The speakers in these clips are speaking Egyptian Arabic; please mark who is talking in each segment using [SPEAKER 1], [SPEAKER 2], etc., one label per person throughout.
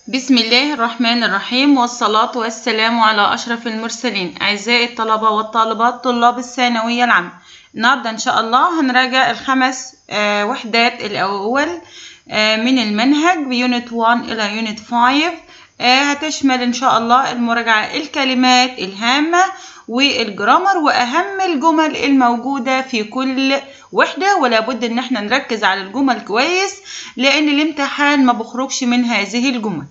[SPEAKER 1] بسم الله الرحمن الرحيم والصلاة والسلام على أشرف المرسلين أعزائي الطلبة والطالبات طلاب الثانوية العامة النهاردة إن شاء الله هنراجع الخمس آه، وحدات الأول آه، من المنهج بيونت 1 إلى يونت 5 آه، هتشمل إن شاء الله المراجعة الكلمات الهامة والجرامر وأهم الجمل الموجودة في كل وحدة ولا بد إن احنا نركز على الجمل كويس لأن الامتحان ما بخرجش من هذه الجمل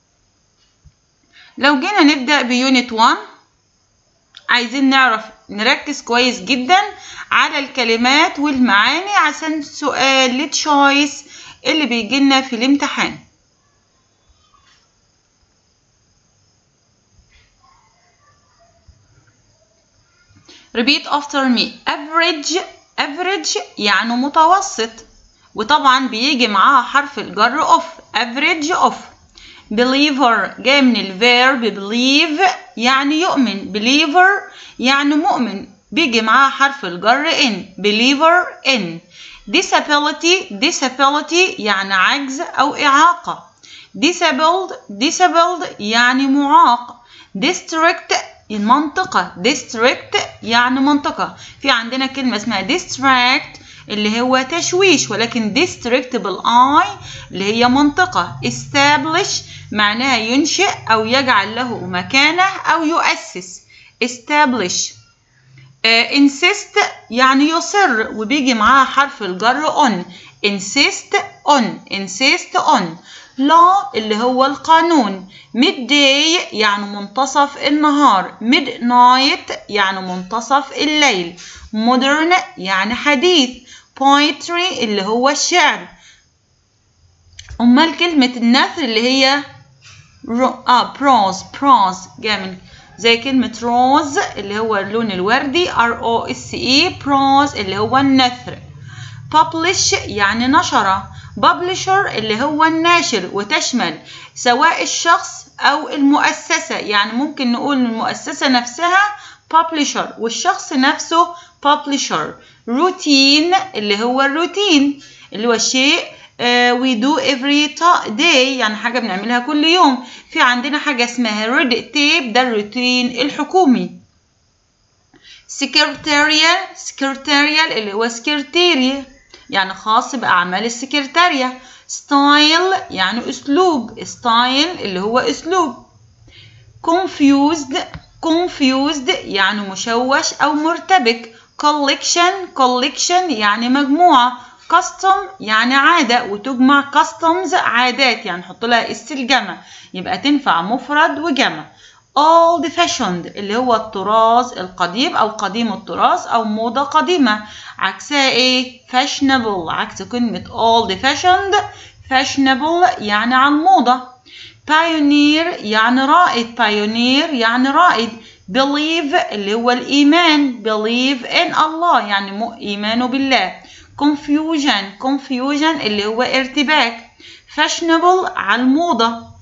[SPEAKER 1] لو جينا نبدأ بيونت 1 عايزين نعرف نركز كويس جدا على الكلمات والمعاني عشان سؤال التشويس اللي بيجيلنا في الامتحان repeat after me average average يعني متوسط وطبعا بيجي معاها حرف الجر of average of believer جاي من الفيرب believe يعني يؤمن believer يعني مؤمن بيجي معاها حرف الجر in believer in disability disability يعني عجز أو إعاقة disabled disabled يعني معاق district المنطقة district يعني منطقة في عندنا كلمة اسمها distract اللي هو تشويش ولكن district بالاي اللي هي منطقة establish معناها ينشئ أو يجعل له مكانه أو يؤسس establish uh, insist يعني يصر وبيجي معاها حرف الجر on insist on insist on law اللي هو القانون midday يعني منتصف النهار midnight يعني منتصف الليل modern يعني حديث poetry اللي هو الشعر أمال كلمة النثر اللي هي آه بروز بروز جاي زي كلمة روز اللي هو اللون الوردي R O S E بروز اللي هو النثر publish يعني نشر publisher اللي هو الناشر وتشمل سواء الشخص أو المؤسسة يعني ممكن نقول المؤسسة نفسها publisher والشخص نفسه publisher routine اللي هو الروتين اللي هو الشيء uh, we do every day يعني حاجة بنعملها كل يوم في عندنا حاجة اسمها red tape ده الروتين الحكومي secretarial secretarial اللي هو سكرتيري يعني خاص بأعمال السكرتارية ستايل يعني أسلوب ستايل اللي هو أسلوب confused confused يعني مشوش أو مرتبك collection collection يعني مجموعة custom يعني عادة وتجمع customs عادات يعني نحط لها استلجمة يبقى تنفع مفرد وجمع old fashioned اللي هو الطراز القديم أو قديم الطراز أو موضة قديمة عكسها إيه fashionable عكس كلمة old fashioned fashionable يعني عن موضة pioneer يعني رائد pioneer يعني رائد believe اللي هو الإيمان believe in الله يعني إيمانه بالله confusion confusion اللي هو ارتباك fashionable على الموضة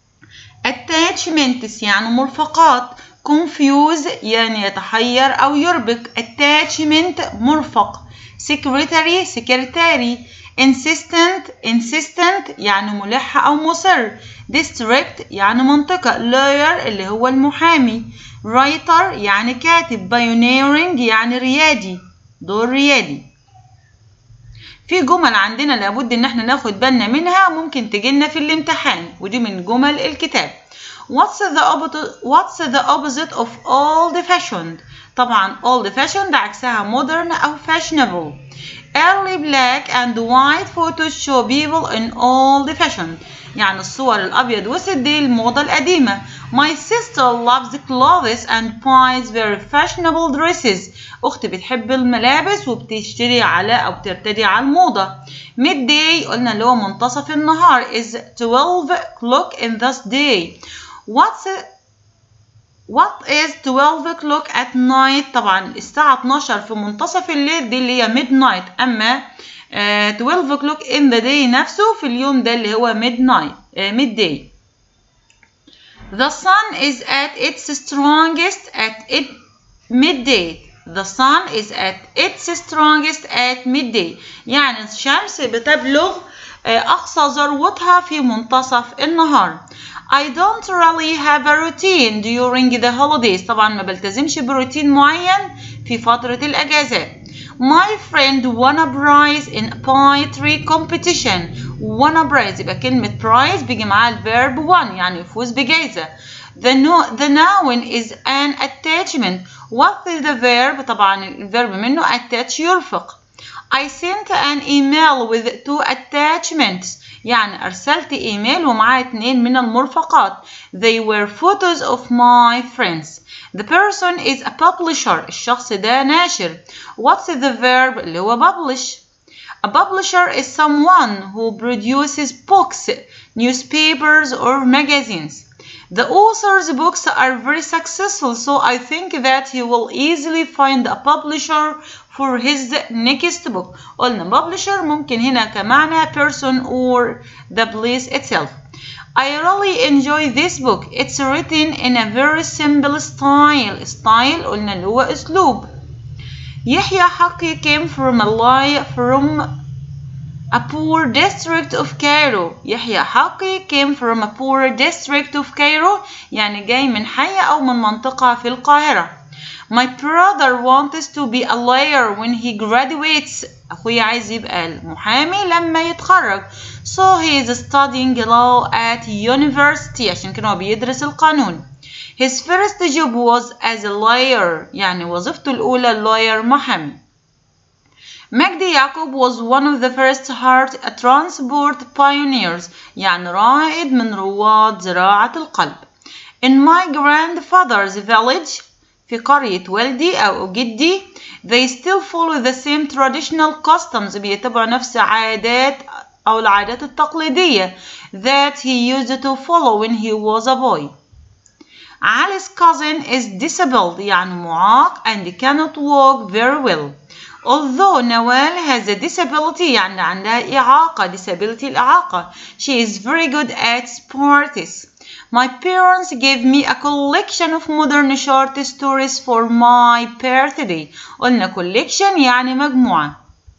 [SPEAKER 1] attachments يعني مرفقات confuse يعني يتحير أو يربك attachment مرفق secretary سكرتاري insistent insistent يعني ملح أو مصر district يعني منطقة lawyer اللي هو المحامي writer يعني كاتب pioneering يعني ريادي دور ريادي في جمل عندنا لابد ان احنا ناخد بالنا منها ممكن تجيلنا في الامتحان ودي من جمل الكتاب what's the opposite what's the opposite of old fashioned طبعا old fashioned عكسها modern او fashionable early black and white photos show people in old fashioned يعني الصور الابيض واسود دي الموضه القديمه my sister loves clothes and buys very fashionable dresses اختي بتحب الملابس وبتشتري على او بترتدي على الموضه midday قلنا اللي هو منتصف النهار is 12 o'clock in this day what's What is 12 o'clock at night طبعا الساعة 12 في منتصف الليل دي اللي هي midnight أما Uh, 12 o'clock in the day نفسه في اليوم ده اللي هو midnight uh, midday The sun is at its strongest at it midday The sun is at its strongest at midday يعني الشمس بتبلغ أقصى ذروتها في منتصف النهار I don't really have a routine during the holidays طبعا ما بلتزمش بروتين معين في فترة الأجازات My friend won a prize in poetry competition won a prize يبقى كلمة prize بيجي معاها الفيرب won يعني يفوز بجائزة The, no, the noun is an attachment what is the verb طبعا الفيرب منه attach يرفق I sent an email with two attachments يعني أرسلت إيميل ومعاه اتنين من المرفقات They were photos of my friends The person is a publisher الشخص ده ناشر What's the verb اللي هو publish A publisher is someone who produces books, newspapers or magazines The author's books are very successful, so I think that he will easily find a publisher for his next book. قلنا publisher ممكن هنا كمعنى person or the place itself. I really enjoy this book. It's written in a very simple style. Style قلنا اللي هو أسلوب. يحيى حقي came from a lie from a poor district of Cairo يحيى حقي came from a poor district of Cairo يعني جاي من حي أو من منطقة في القاهرة My brother wants to be a lawyer when he graduates أخويا عايز يبقى المحامي لما يتخرج So he is studying law at university عشان كده هو بيدرس القانون His first job was as a lawyer يعني وظيفته الأولى lawyer محامي مجدي يعقوب was one of the first heart transport pioneers يعني رائد من رواد زراعة القلب. In my grandfather's village في قرية والدي أو جدي they still follow the same traditional customs بيتبعوا نفس عادات أو العادات التقليدية that he used to follow when he was a boy. Ali's cousin is disabled يعني معاق and cannot walk very well. Although Nawal has a disability يعني عندها إعاقة disability الإعاقة she is very good at sports My parents gave me a collection of modern short stories for my birthday قلنا collection يعني مجموعة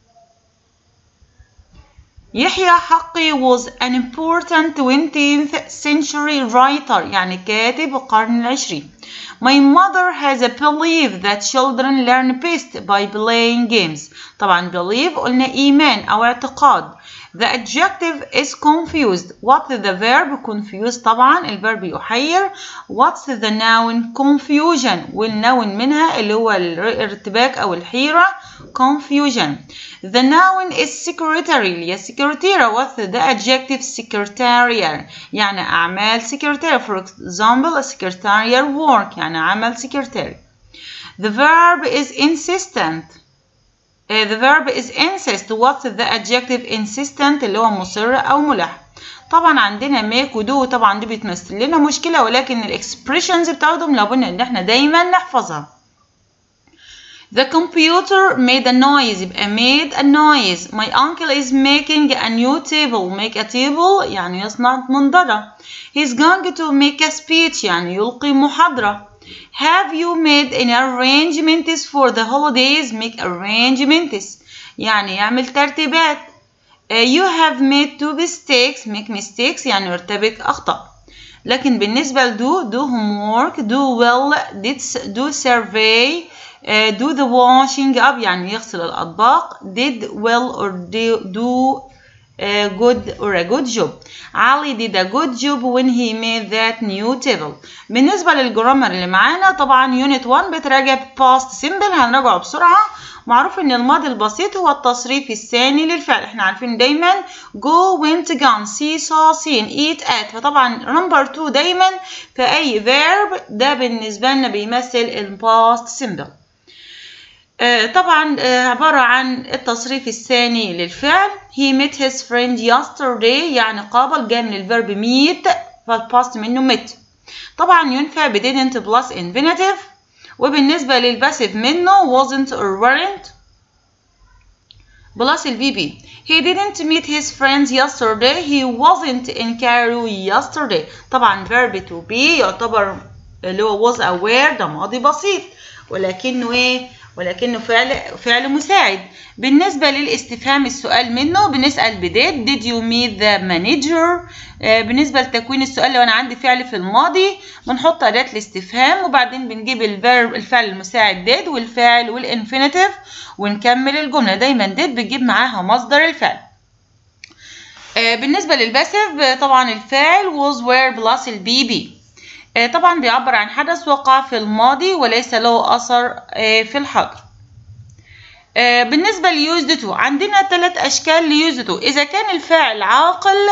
[SPEAKER 1] يحيى حقي was an important 20th century writer يعني كاتب القرن العشرين My mother has a belief that children learn best by playing games. طبعا believe قلنا إيمان أو اعتقاد. The adjective is confused. What the verb confused طبعا الفيرب يحير. What's the noun confusion والنون منها اللي هو الارتباك أو الحيرة confusion. The noun is secretary اللي هي secretary. What's the adjective secretarial يعني أعمال secretary. For example secretarial work يعني عمل secretary. The verb is insistent. Uh, the verb is insist. What's the adjective insistent اللي هو مصر أو ملح. طبعا عندنا make ودو طبعا دي بتمثل لنا مشكلة ولكن الاكسبريشنز بتاعتهم لابد ان احنا دايما نحفظها. The computer made a noise يبقى made a noise. My uncle is making a new table. Make a table يعني يصنع منظرة. He's going to make a speech يعني يلقي محاضرة. Have you made any arrangements for the holidays? Make arrangements يعني يعمل ترتيبات. Uh, you have made two mistakes. Make mistakes يعني يرتبك أخطاء. لكن بالنسبة لدو do homework do well did do survey uh, do the washing up يعني يغسل الأطباق did well or do, do a good or a good job علي did a good job when he made that new table بالنسبة للجرامر اللي معانا طبعا يونت 1 بتراجع past simple هنراجعه بسرعة معروف ان الماضي البسيط هو التصريف الثاني للفعل احنا عارفين دايما go went gone see saw seen eat at فطبعا number 2 دايما في اي verb ده بالنسبة لنا بيمثل ال past simple طبعا عبارة عن التصريف الثاني للفعل he met his friend yesterday يعني قابل جاء من الفيرب meet فالباست منه met طبعا ينفع ب didn't plus infinitive وبالنسبة للباسيف منه wasn't or weren't بلس البي بي he didn't meet his friends yesterday he wasn't in Cairo yesterday طبعا verb to be يعتبر اللي هو was aware ده ماضي بسيط ولكنه ايه ولكنه فعل فعل مساعد بالنسبة للاستفهام السؤال منه بنسأل بديت did you meet the manager آه بالنسبة لتكوين السؤال لو أنا عندي فعل في الماضي بنحط أداة الاستفهام وبعدين بنجيب الفيرب الفعل المساعد did والفاعل والانفينيتيف ونكمل الجملة دايما did بتجيب معاها مصدر الفعل آه بالنسبة للباسف طبعا الفاعل was were plus البي بي طبعا بيعبر عن حدث وقع في الماضي وليس له أثر في الحاضر بالنسبة ليوزد تو عندنا ثلاث أشكال ليوزد تو إذا كان الفاعل عاقل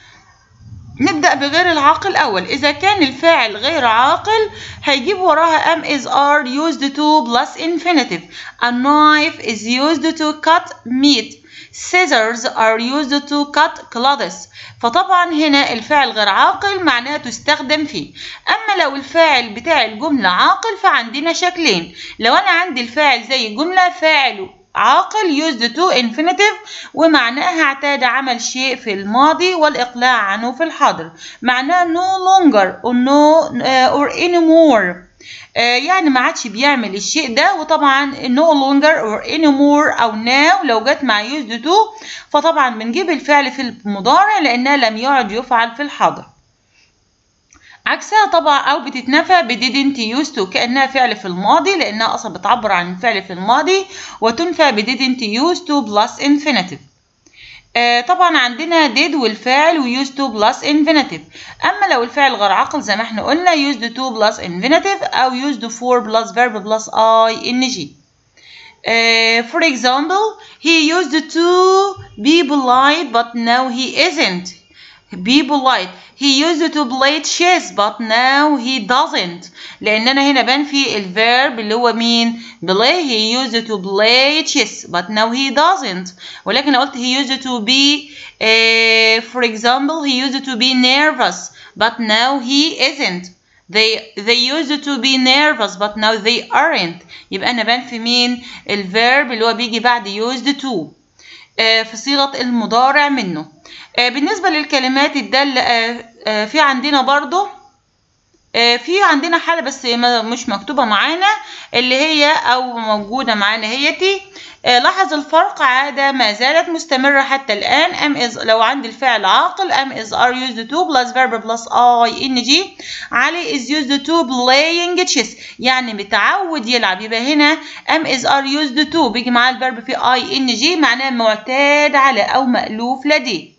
[SPEAKER 1] نبدأ بغير العاقل أول إذا كان الفاعل غير عاقل هيجيب وراها am is are used to plus infinitive a knife is used to cut meat scissors are used to cut clothes فطبعا هنا الفعل غير عاقل معناها تستخدم فيه اما لو الفاعل بتاع الجمله عاقل فعندنا شكلين لو انا عندي الفاعل زي الجمله فاعل عاقل used to infinitive ومعناها اعتاد عمل شيء في الماضي والإقلاع عنه في الحاضر معناه no longer or no or anymore يعني ما عادش بيعمل الشيء ده وطبعا no longer or anymore أو now لو جت مع used to فطبعا بنجيب الفعل في المضارع لأنها لم يعد يفعل في الحاضر عكسها طبعا أو بتتنفى ب didn't used to كأنها فعل في الماضي لأنها أصلا بتعبر عن الفعل في الماضي وتنفى ب didn't used to plus infinitive آه طبعا عندنا did والفعل و used to plus infinitive أما لو الفعل غير عاقل زي ما احنا قلنا used to plus infinitive أو used for plus verb plus ing Uh, for example, he used to be polite, but now he isn't. Be polite. He used to play chess, but now he doesn't. لأن أنا هنا بنفي الفيرب اللي هو مين؟ play. He used to play chess, but now he doesn't. ولكن قلت he used to be, uh, for example, he used to be nervous, but now he isn't. They they used to be nervous but now they aren't يبقى أنا بنفي مين الفيرب اللي هو بيجي بعد used to آه في صيغة المضارع منه آه بالنسبة للكلمات الدالة آه في عندنا برضو في عندنا حالة بس مش مكتوبة معانا اللي هي أو موجودة معانا هيتي لاحظ الفرق عادة ما زالت مستمرة حتى الآن am is لو عندي الفعل عاقل am is are used to plus verb plus ing علي is used to playing chess يعني متعود يلعب يبقى هنا am is are used to بيجي معاه الفيرب في ing معناه معتاد على أو مألوف لديه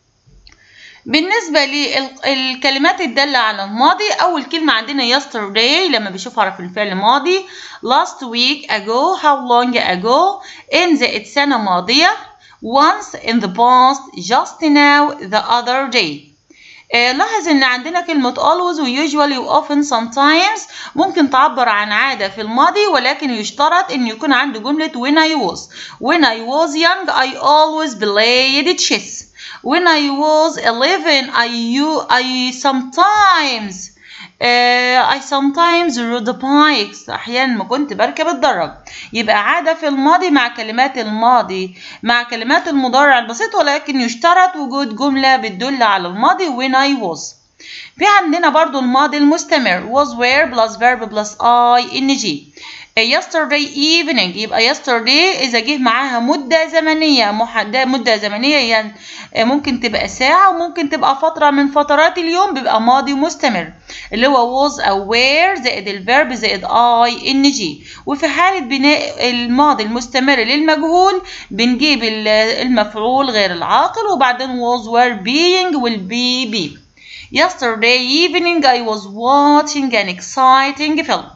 [SPEAKER 1] بالنسبة للكلمات الدالة على الماضي أول كلمة عندنا yesterday لما بشوفها في الفعل ماضي last week ago how long ago in the السنة ماضية once in the past just now the other day آه لاحظ ان عندنا كلمة always و usually و often sometimes ممكن تعبر عن عادة في الماضي ولكن يشترط ان يكون عنده جملة when I was when I was young I always played chess when I was 11 I you I sometimes uh, I sometimes rode bikes أحيانا ما كنت بركب الدراج يبقى عادة في الماضي مع كلمات الماضي مع كلمات المضارع البسيط ولكن يشترط وجود جملة بتدل على الماضي when I was في عندنا برضو الماضي المستمر was where plus verb plus ing yesterday evening يبقى yesterday إذا جه معاها مدة زمنية محددة مدة زمنية يعني ممكن تبقى ساعة وممكن تبقى فترة من فترات اليوم بيبقى ماضي مستمر اللي هو was أو were زائد الفيرب زائد ing وفي حالة بناء الماضي المستمر للمجهول بنجيب المفعول غير العاقل وبعدين was were being والبي be Yesterday evening I was watching an exciting film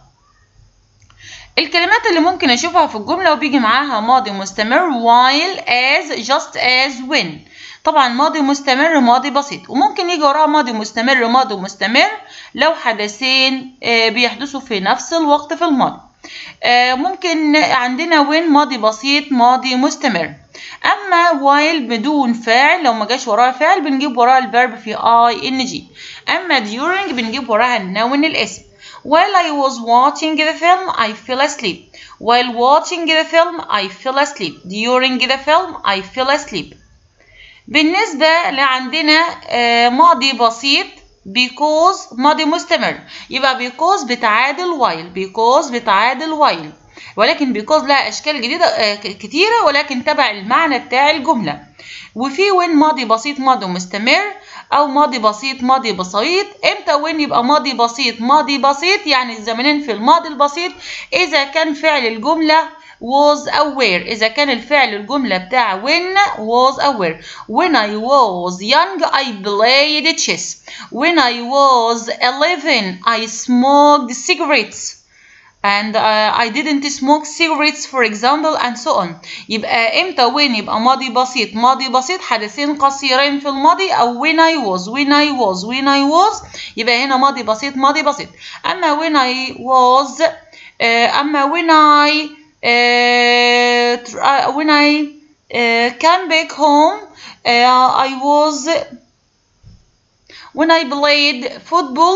[SPEAKER 1] الكلمات اللي ممكن اشوفها في الجملة وبيجي معاها ماضي مستمر while as just as when طبعا ماضي مستمر ماضي بسيط وممكن يجي وراها ماضي مستمر ماضي مستمر لو حدثين بيحدثوا في نفس الوقت في الماضي ممكن عندنا when ماضي بسيط ماضي مستمر اما while بدون فاعل لو ما جاش وراها فاعل بنجيب وراها الفيرب في ing اما during بنجيب وراها النون الاسم While I was watching the film, I fell asleep. While watching the film, I fell asleep. During the film, I fell asleep. بالنسبة لعندنا ماضي بسيط because ماضي مستمر يبقى because بتعادل while because بتعادل while ولكن because لها اشكال جديده آه، ك- كتيره ولكن تبع المعنى بتاع الجمله وفي وين ماضي بسيط ماضي مستمر او ماضي بسيط ماضي بسيط امتى وين يبقى ماضي بسيط ماضي بسيط يعني الزمنين في الماضي البسيط اذا كان فعل الجمله was aware إذا كان الفعل الجملة بتاع when was aware when I was young I played chess when I was 11 I smoked cigarettes and uh, I didn't smoke cigarettes for example and so on يبقى امتى when يبقى ماضي بسيط ماضي بسيط حدثين قصيرين في الماضي او when I was when I was when I was يبقى هنا ماضي بسيط ماضي بسيط اما when I was uh, اما when I uh, tr- uh, when I uh, came back home uh, I was when I played football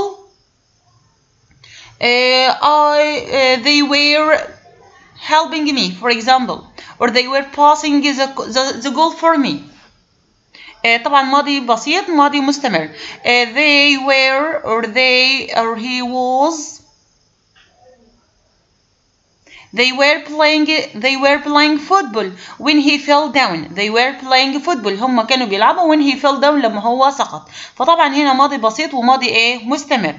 [SPEAKER 1] uh, I uh, they were helping me for example or they were passing the, the, the goal for me آه، طبعا ماضي بسيط ماضي مستمر آه، they were or they or he was They were playing they were playing football when he fell down. They were playing football. هم كانوا بيلعبوا when he fell down لما هو سقط. فطبعا هنا ماضي بسيط وماضي ايه مستمر.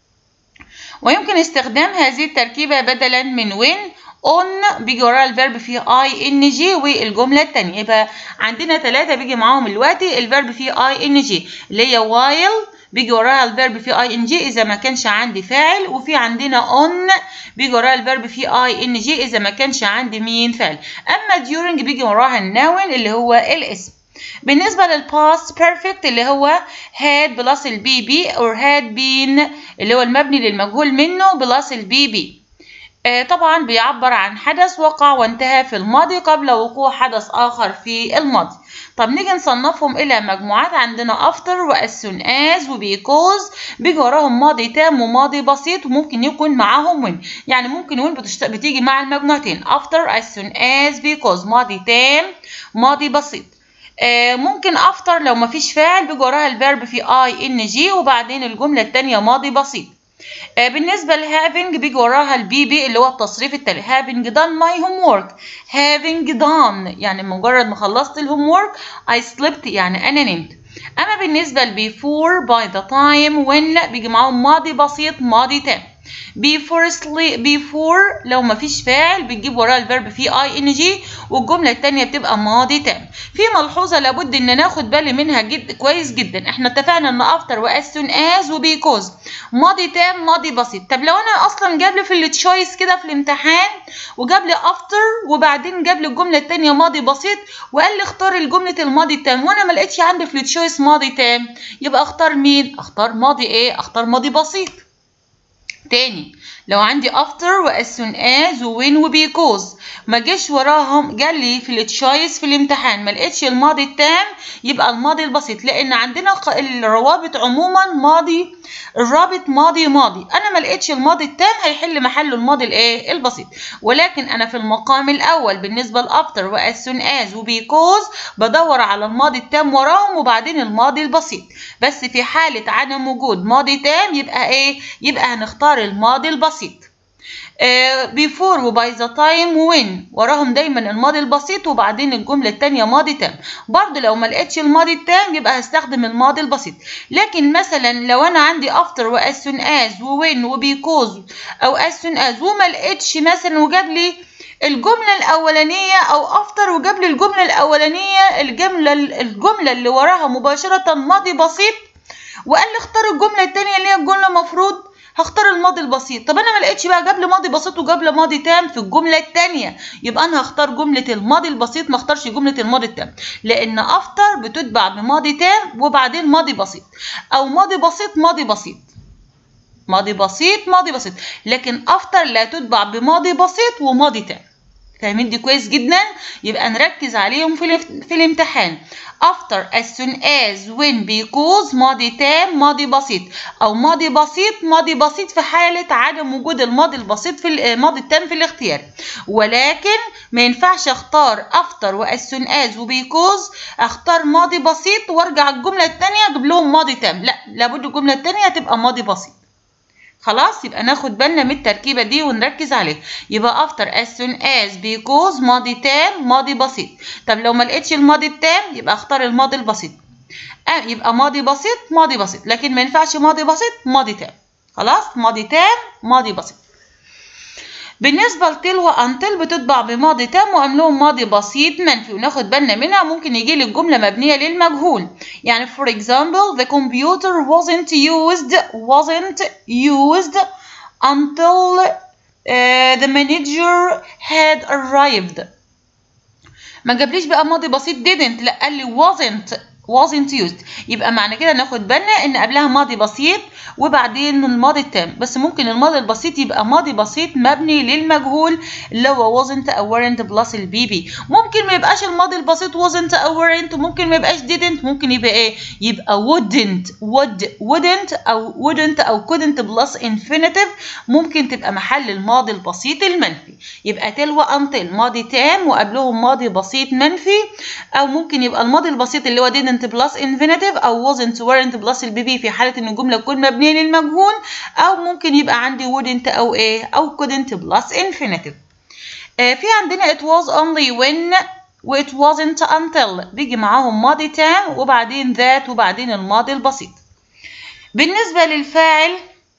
[SPEAKER 1] ويمكن استخدام هذه التركيبة بدلا من when on بيجي وراها الفيرب فيه اي ان جي والجملة التانية يبقى عندنا ثلاثة بيجي معاهم دلوقتي الفيرب فيه اي ان جي اللي هي while بيجي وراها الفيرب فيه اي ان جي اذا ما كانش عندي فاعل وفي عندنا on بيجي وراها الفيرب فيه اي ان جي اذا ما كانش عندي مين فاعل اما during بيجي وراها النون اللي هو الاسم بالنسبة للباست بيرفكت اللي هو had بلس البي بي or had been اللي هو المبني للمجهول منه بلس البي بي آه، طبعا بيعبر عن حدث وقع وانتهى في الماضي قبل وقوع حدث آخر في الماضي طب نيجي نصنفهم إلى مجموعات عندنا after و as soon as و because بيجي وراهم ماضي تام وماضي بسيط وممكن يكون معاهم when يعني ممكن when بتشت... بتيجي مع المجموعتين after as soon as because ماضي تام ماضي بسيط آه، ممكن after لو مفيش فاعل بيجي وراها الفيرب في اي ان جي وبعدين الجملة التانية ماضي بسيط آه، بالنسبة ل having بيجي وراها البي بي اللي هو التصريف التالي having done my homework having done يعني مجرد ما خلصت الهوم I slept يعني أنا نمت أما بالنسبة ل before by the time when بيجي معاهم ماضي بسيط ماضي تام before sleep before لو ما فيش فاعل بتجيب وراها الفيرب فيه اي ان جي والجمله الثانيه بتبقى ماضي تام في ملحوظه لابد ان ناخد بالي منها جد كويس جدا احنا اتفقنا ان افتر واس سون از وبيكوز ماضي تام ماضي بسيط طب لو انا اصلا جاب لي في التشويس كده في الامتحان وجاب لي افتر وبعدين جاب لي الجمله الثانيه ماضي بسيط وقال لي اختار الجمله الماضي التام وانا ما لقيتش عندي في التشويس ماضي تام يبقى اختار مين اختار ماضي ايه اختار ماضي بسيط تاني لو عندي after و as soon as و when و because ما جاش وراهم جالي في التشايس في الامتحان ما لقيتش الماضي التام يبقى الماضي البسيط لان عندنا ق- الروابط عموما ماضي الرابط ماضي ماضي انا ما لقيتش الماضي التام هيحل محله الماضي الايه البسيط ولكن انا في المقام الاول بالنسبه لافتر و as soon as و because بدور على الماضي التام وراهم وبعدين الماضي البسيط بس في حاله عدم وجود ماضي تام يبقى ايه يبقى هنختار الماضي البسيط آه، before و by the time و when وراهم دايما الماضي البسيط وبعدين الجملة التانية ماضي تام برضه لو ما لقيتش الماضي التام يبقى هستخدم الماضي البسيط لكن مثلا لو انا عندي after و as soon as و when و because او as soon as وما لقيتش مثلا وجاب لي الجملة الأولانية أو after وجاب لي الجملة الأولانية الجملة الجملة اللي وراها مباشرة ماضي بسيط وقال لي اختار الجملة التانية اللي هي الجملة مفروض هختار الماضي البسيط طب انا ما لقيتش بقى جاب لي ماضي بسيط وجاب لي ماضي تام في الجمله الثانيه يبقى انا هختار جمله الماضي البسيط ما اختارش جمله الماضي التام لان افتر بتتبع بماضي تام وبعدين ماضي بسيط او ماضي بسيط ماضي بسيط ماضي بسيط ماضي بسيط لكن افتر لا تتبع بماضي بسيط وماضي تام فاهمين دي كويس جدا يبقى نركز عليهم في الف- في الامتحان after as soon as when because ماضي تام ماضي بسيط او ماضي بسيط ماضي بسيط في حالة عدم وجود الماضي البسيط في ال- الماضي التام في الاختيار ولكن ما ينفعش اختار after و as soon as و because اختار ماضي بسيط وارجع الجملة التانية اجيب لهم ماضي تام لا لابد الجملة التانية تبقى ماضي بسيط خلاص يبقى ناخد بالنا من التركيبة دي ونركز عليها يبقى after as soon as because ماضي تام ماضي بسيط طب لو ما لقيتش الماضي التام يبقى اختار الماضي البسيط آه يبقى ماضي بسيط ماضي بسيط لكن ما ينفعش ماضي بسيط ماضي تام خلاص ماضي تام ماضي بسيط بالنسبة لتلو until بتطبع بماضي تام وأملهم ماضي بسيط منفي وناخد بالنا منها ممكن يجي لي الجملة مبنية للمجهول يعني for example the computer wasn't used wasn't used until uh, the manager had arrived ما جابليش بقى ماضي بسيط didn't لا قال لي wasn't wasn't used يبقى معنى كده ناخد بالنا ان قبلها ماضي بسيط وبعدين الماضي التام بس ممكن الماضي البسيط يبقى ماضي بسيط مبني للمجهول اللي هو wasn't او weren't بلس البي بي ممكن ما يبقاش الماضي البسيط wasn't او weren't ممكن ما يبقاش didn't ممكن يبقى ايه يبقى wouldn't would wouldn't او wouldn't او couldn't بلس infinitive ممكن تبقى محل الماضي البسيط المنفي يبقى تلو until ماضي تام وقبلهم ماضي بسيط منفي او ممكن يبقى الماضي البسيط اللي هو didn't بلس infinitive او wasn't weren't بلس البي بي في حاله ان الجمله تكون مبنيه للمجهول او ممكن يبقى عندي wouldn't او ايه او couldn't بلس infinitive آه في عندنا it was only when و it wasn't until بيجي معاهم ماضي تام وبعدين ذات وبعدين الماضي البسيط بالنسبه للفاعل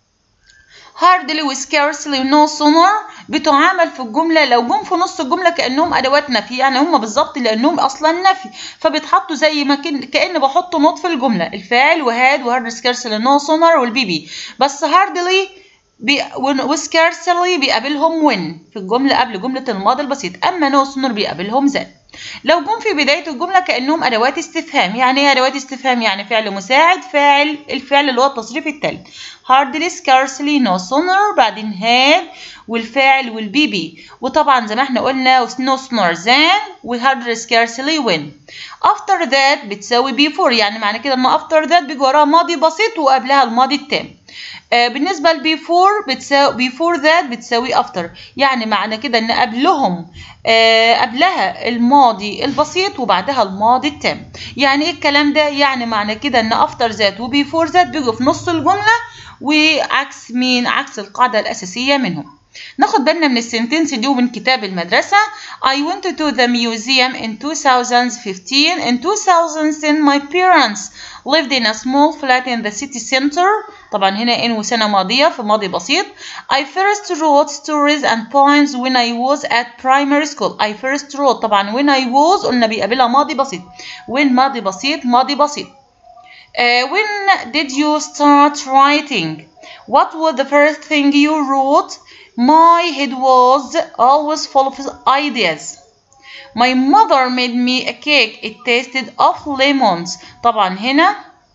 [SPEAKER 1] hardly و scarcely و no sooner بتعامل في الجملة لو جم في نص الجملة كأنهم أدوات نفي يعني هم بالظبط لأنهم أصلا نفي فبيتحطوا زي ما كن كأن بحط نوت في الجملة الفاعل وهاد وهارد سكارسلي نو سونر والبي بي بس هاردلي بي وسكارسلي بيقابلهم وين في الجملة قبل جملة الماضي البسيط أما نو سونر بيقابلهم ذات لو جم في بداية الجملة كأنهم أدوات استفهام يعني إيه أدوات استفهام يعني فعل مساعد فاعل الفعل اللي هو التصريف التالت hardly scarcely no sooner بعدين had والفاعل والبي بي وطبعا زي ما احنا قلنا no sooner than و hardly scarcely when after that بتساوي before يعني معنى كده ان after that بيجي وراها ماضي بسيط وقبلها الماضي التام آه بالنسبة ل before بتساوي before that بتساوي after يعني معنى كده ان قبلهم آه قبلها الماضي البسيط وبعدها الماضي التام يعني ايه الكلام ده يعني معنى كده ان after that و before that بيجوا في نص الجملة وعكس مين عكس القاعدة الأساسية منهم ناخد بالنا من السنتنس دي ومن كتاب المدرسة I went to the museum in 2015 in 2010 my parents lived in a small flat in the city center طبعا هنا in وسنة ماضية في ماضي بسيط I first wrote stories and poems when I was at primary school I first wrote طبعا when I was قلنا بيقابلها ماضي بسيط when ماضي بسيط ماضي بسيط Uh, when did you start writing? What was the first thing you wrote? My head was always full of ideas. My mother made me a cake. It tasted of lemons. طبعا هنا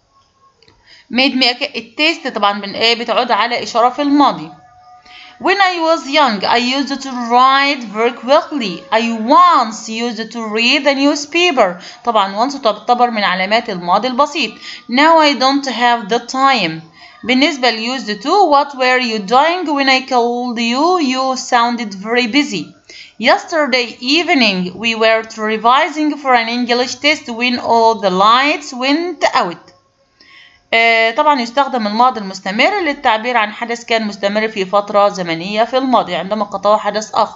[SPEAKER 1] made me a cake. It tasted طبعا من ايه بتعود على إشارة في الماضي. When I was young, I used to write very quickly. I once used to read the newspaper. طبعا once تعتبر من علامات الماضي البسيط. Now I don't have the time. بالنسبة ل used to, what were you doing when I called you? You sounded very busy. Yesterday evening, we were revising for an English test when all the lights went out. آه طبعا يستخدم الماضي المستمر للتعبير عن حدث كان مستمر في فترة زمنية في الماضي عندما قطعه حدث آخر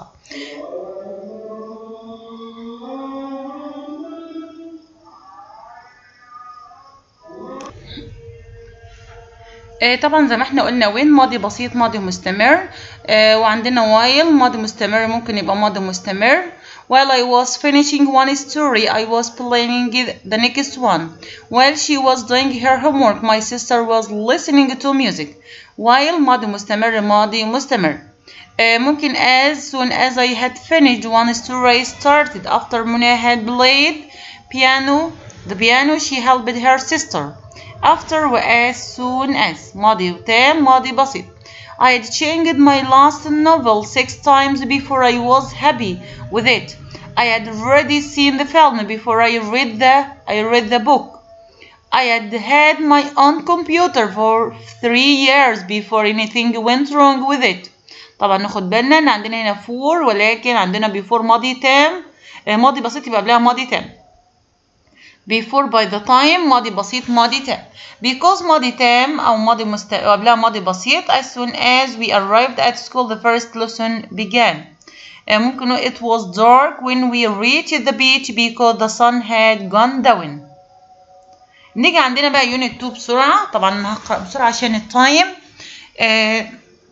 [SPEAKER 1] آه طبعا زي ما احنا قلنا وين ماضي بسيط ماضي مستمر آه وعندنا while ماضي مستمر ممكن يبقى ماضي مستمر While I was finishing one story, I was planning the next one. While she was doing her homework, my sister was listening to music. While ماضي مستمر ماضي مستمر. Uh, ممكن as soon as I had finished one story I started after Muna had played piano the piano she helped her sister. After as soon as ماضي تام ماضي بسيط. I had changed my last novel six times before I was happy with it. I had already seen the film before I read the I read the book. I had had my own computer for three years before anything went wrong with it. طبعا ناخد بالنا ان عندنا هنا for ولكن عندنا before ماضي تام ماضي بسيط يبقى قبلها ماضي تام. before by the time ماضي بسيط ماضي تام because ماضي تام أو ماضي مست... قبلها ماضي بسيط as soon as we arrived at school the first lesson began ممكن نقول it was dark when we reached the beach because the sun had gone down نيجي عندنا بقى يونت 2 بسرعة طبعا هقرأ بسرعة عشان التايم آه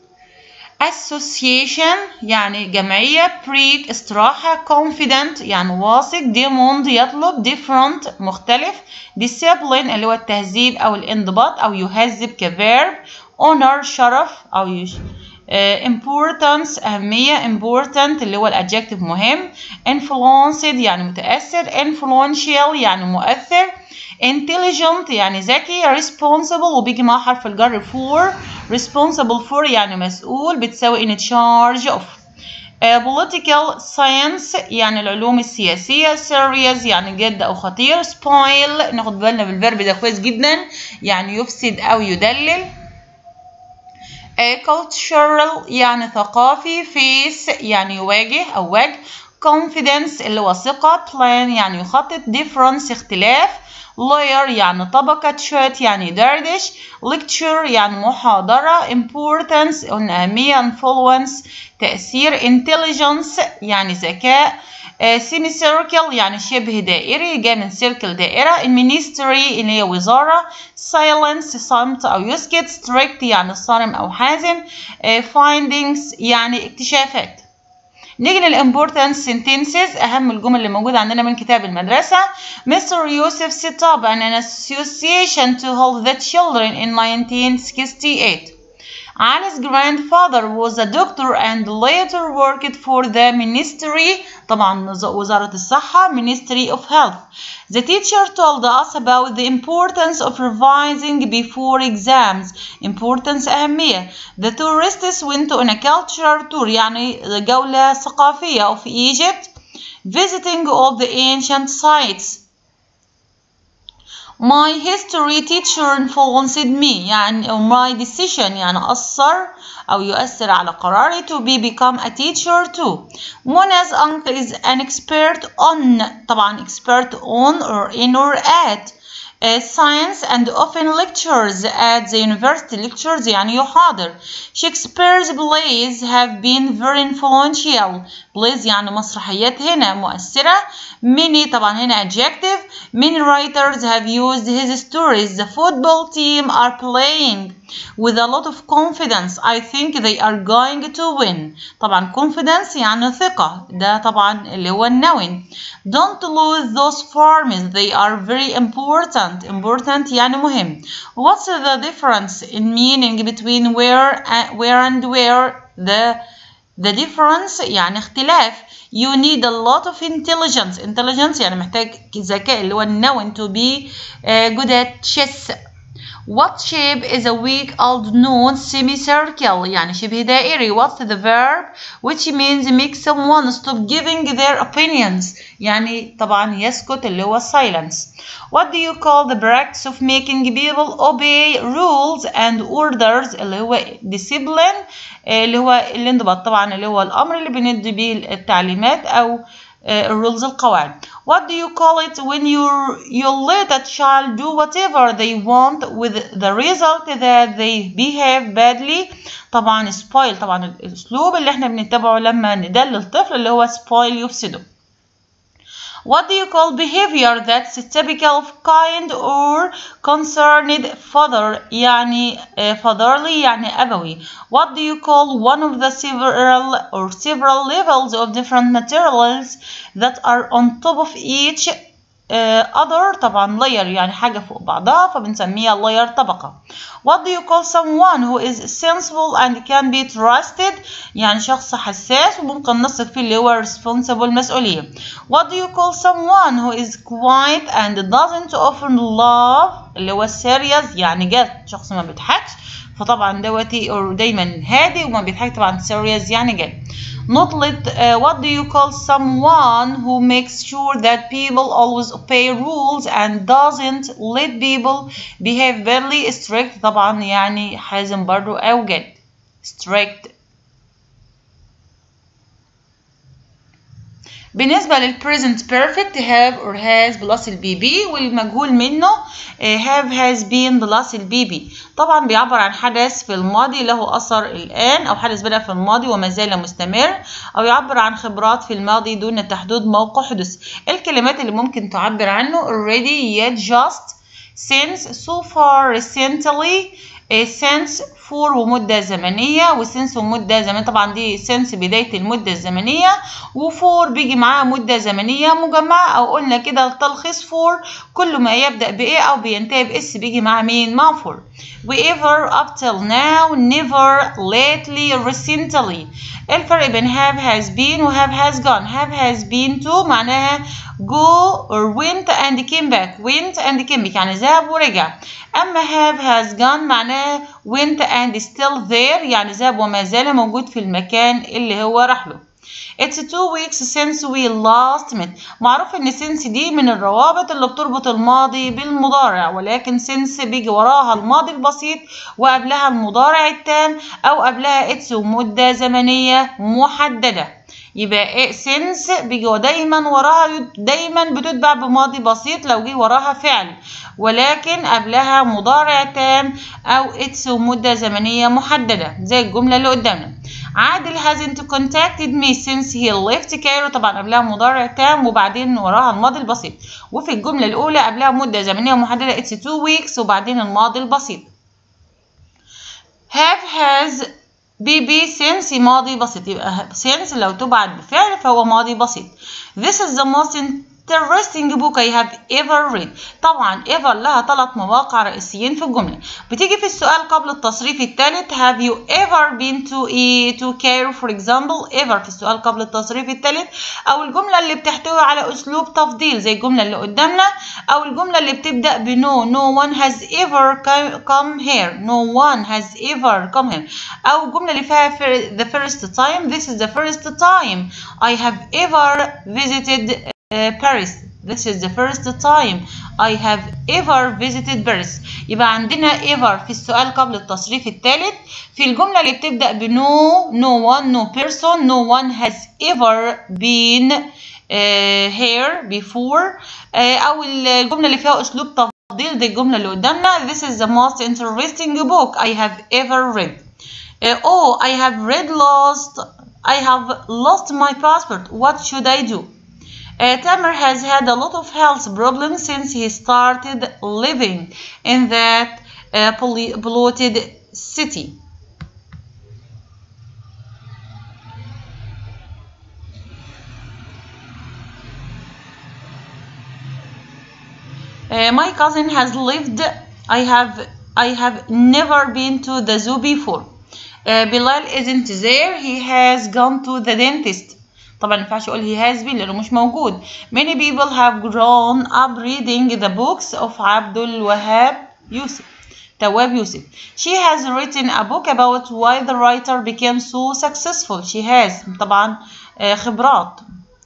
[SPEAKER 1] association يعني جمعية break استراحة confident يعني واثق demand يطلب different مختلف discipline اللي هو التهذيب أو الانضباط أو يهذب كverb honor شرف أو يش uh, importance أهمية important اللي هو الادجective مهم influenced يعني متأثر influential يعني مؤثر intelligent يعني ذكي responsible وبيجي مع حرف الجر for responsible for يعني مسؤول بتساوي in charge of uh, political science يعني العلوم السياسية serious يعني جد أو خطير spoil ناخد بالنا بالفيرب ده كويس جدا يعني يفسد أو يدلل uh, cultural يعني ثقافي face يعني يواجه أو وجه confidence اللي هو ثقة plan يعني يخطط difference اختلاف layer يعني طبقة chat يعني دردش lecture يعني محاضرة importance قلنا أهمية influence تأثير intelligence يعني ذكاء سيمي سيركل يعني شبه دائري جاي من سيركل دائرة المينستري اللي هي وزارة silence صمت أو يسكت strict يعني صارم أو حازم findings يعني اكتشافات نيجي للimportant sentences أهم الجمل اللي موجودة عندنا من كتاب المدرسة Mr. Yusuf set up an association to help the children in 1968 Ali's grandfather was a doctor and later worked for the ministry طبعا وزارة الصحة Ministry of Health. The teacher told us about the importance of revising before exams. Importance أهمية. The tourists went on a cultural tour يعني جولة ثقافية of Egypt visiting all the ancient sites. My history teacher influenced me يعني أو my decision يعني أثر أو يؤثر على قراري to be become a teacher too. Mona's uncle is an expert on طبعا expert on or in or at uh, science and often lectures at the university lectures يعني يحاضر. Shakespeare's plays have been very influential. plays يعني مسرحيات هنا مؤثرة. Many طبعا هنا adjective. Many writers have used his stories. The football team are playing with a lot of confidence. I think they are going to win. طبعا confidence يعني ثقة. ده طبعا اللي هو النون. Don't lose those farms. They are very important. Important يعني مهم. What's the difference in meaning between where and where and where? The the difference يعني اختلاف. You need a lot of intelligence. Intelligence يعني محتاج ذكاء اللي هو النون to be uh, good at chess. What shape is a weak old known semicircle يعني شبه دائري What's the verb which means make someone stop giving their opinions يعني طبعا يسكت اللي هو silence What do you call the practice of making people obey rules and orders اللي هو discipline اللي هو الانضباط طبعا اللي هو الأمر اللي بندي بيه التعليمات أو الرولز القواعد What do you call it when you you let a child do whatever they want with the result that they behave badly طبعا spoil طبعا الأسلوب اللي احنا بنتبعه لما ندلل الطفل اللي هو spoil يفسده What do you call behavior that's typical of kind or concerned father يعني fatherly يعني أبوي What do you call one of the several or several levels of different materials that are on top of each uh, other طبعا layer يعني حاجة فوق بعضها فبنسميها layer طبقة What do you call someone who is sensible and can be trusted يعني شخص حساس وممكن نثق فيه اللي هو responsible مسؤولية What do you call someone who is quiet and doesn't often laugh اللي هو serious يعني جد شخص ما بيضحكش فطبعا دوتي دايما هادي وما بيضحك طبعا serious يعني جد not let uh, what do you call someone who makes sure that people always obey rules and doesn't let people behave badly strict طبعا يعني حازم برضو أو جد strict بالنسبة للpresent perfect have or has plus البي بي والمجهول منه have has been plus البي بي طبعا بيعبر عن حدث في الماضي له أثر الآن أو حدث بدأ في الماضي وما زال مستمر أو يعبر عن خبرات في الماضي دون تحديد موقع حدوث الكلمات اللي ممكن تعبر عنه already yet just since so far recently since for ومدة زمنية وسنس ومدة زمنية طبعا دي سنس بداية المدة الزمنية وفور بيجي معاها مدة زمنية مجمعة أو قلنا كده التلخيص فور كل ما يبدأ بإيه أو بينتهي بإس بيجي مع مين؟ مع فور wherever up till now never lately recently الفرق بين have has been و have has gone have has been to معناها go or went and came back went and came back يعني ذهب ورجع أما have has gone معناها went and still there يعني ذهب وما زال موجود في المكان اللي هو راح له It's two weeks since we last met. معروف ان since دي من الروابط اللي بتربط الماضي بالمضارع ولكن since بيجي وراها الماضي البسيط وقبلها المضارع التام او قبلها it's ومدة زمنية محددة. يبقى إيه since بيجي دايما وراها دايما بتتبع بماضي بسيط لو جه وراها فعل ولكن قبلها مضارع تام او اتس ومده زمنيه محدده زي الجمله اللي قدامنا عادل hasn't contacted me since he left Cairo طبعا قبلها مضارع تام وبعدين وراها الماضي البسيط وفي الجمله الاولى قبلها مده زمنيه محدده اتس two weeks وبعدين الماضي البسيط have has بي بي since ماضي بسيط يبقى since لو تبعت بفعل فهو ماضي بسيط this is the most interesting book I have ever read طبعا ever لها ثلاث مواقع رئيسيين في الجملة بتيجي في السؤال قبل التصريف الثالث have you ever been to a to Cairo for example ever في السؤال قبل التصريف الثالث أو الجملة اللي بتحتوي على أسلوب تفضيل زي الجملة اللي قدامنا أو الجملة اللي بتبدأ ب no no one has ever come here no one has ever come here أو الجملة اللي فيها the first time this is the first time I have ever visited Uh, Paris. This is the first time I have ever visited Paris. يبقى عندنا ever في السؤال قبل التصريف الثالث في الجملة اللي بتبدأ ب no, no one, no person, no one has ever been uh, here before uh, أو الجملة اللي فيها أسلوب تفضيل دي الجملة اللي قدامنا This is the most interesting book I have ever read. oh, I have read lost. I have lost my passport. What should I do? Uh, Tamer has had a lot of health problems since he started living in that uh, polluted city. Uh, my cousin has lived. I have. I have never been to the zoo before. Bilal isn't there. He has gone to the dentist. طبعا ما ينفعش اقول he has been لانه مش موجود many people have grown up reading the books of عبد الوهاب يوسف تواب يوسف she has written a book about why the writer became so successful she has طبعا خبرات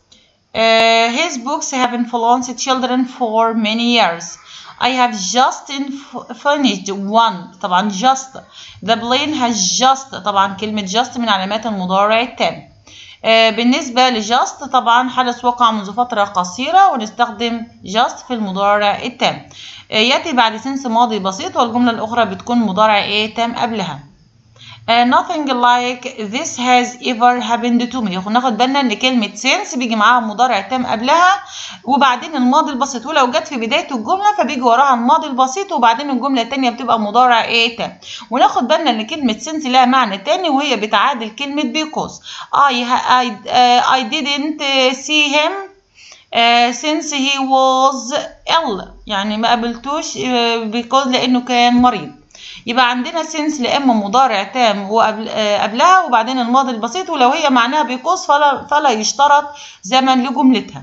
[SPEAKER 1] his books have influenced children for many years I have just finished one طبعا just the plane has just طبعا كلمة just من علامات المضارع التام بالنسبة لجاست طبعا حدث وقع منذ فترة قصيرة ونستخدم جاست في المضارع التام يأتي بعد سنس ماضي بسيط والجملة الأخرى بتكون مضارع إيه تام قبلها nothing like this has ever happened to me ناخد بالنا ان كلمة since بيجي معاها مضارع تام قبلها وبعدين الماضي البسيط ولو جت في بداية الجملة فبيجي وراها الماضي البسيط وبعدين الجملة التانية بتبقى مضارع ايه تام وناخد بالنا ان كلمة since لها معنى تاني وهي بتعادل كلمة because I, I, uh, I didn't see him uh, since he was ill يعني ما قابلتوش uh, because لانه كان مريض يبقى عندنا سنس لا اما مضارع تام وقبلها وبعدين الماضي البسيط ولو هي معناها بيقوس فلا, فلا يشترط زمن لجملتها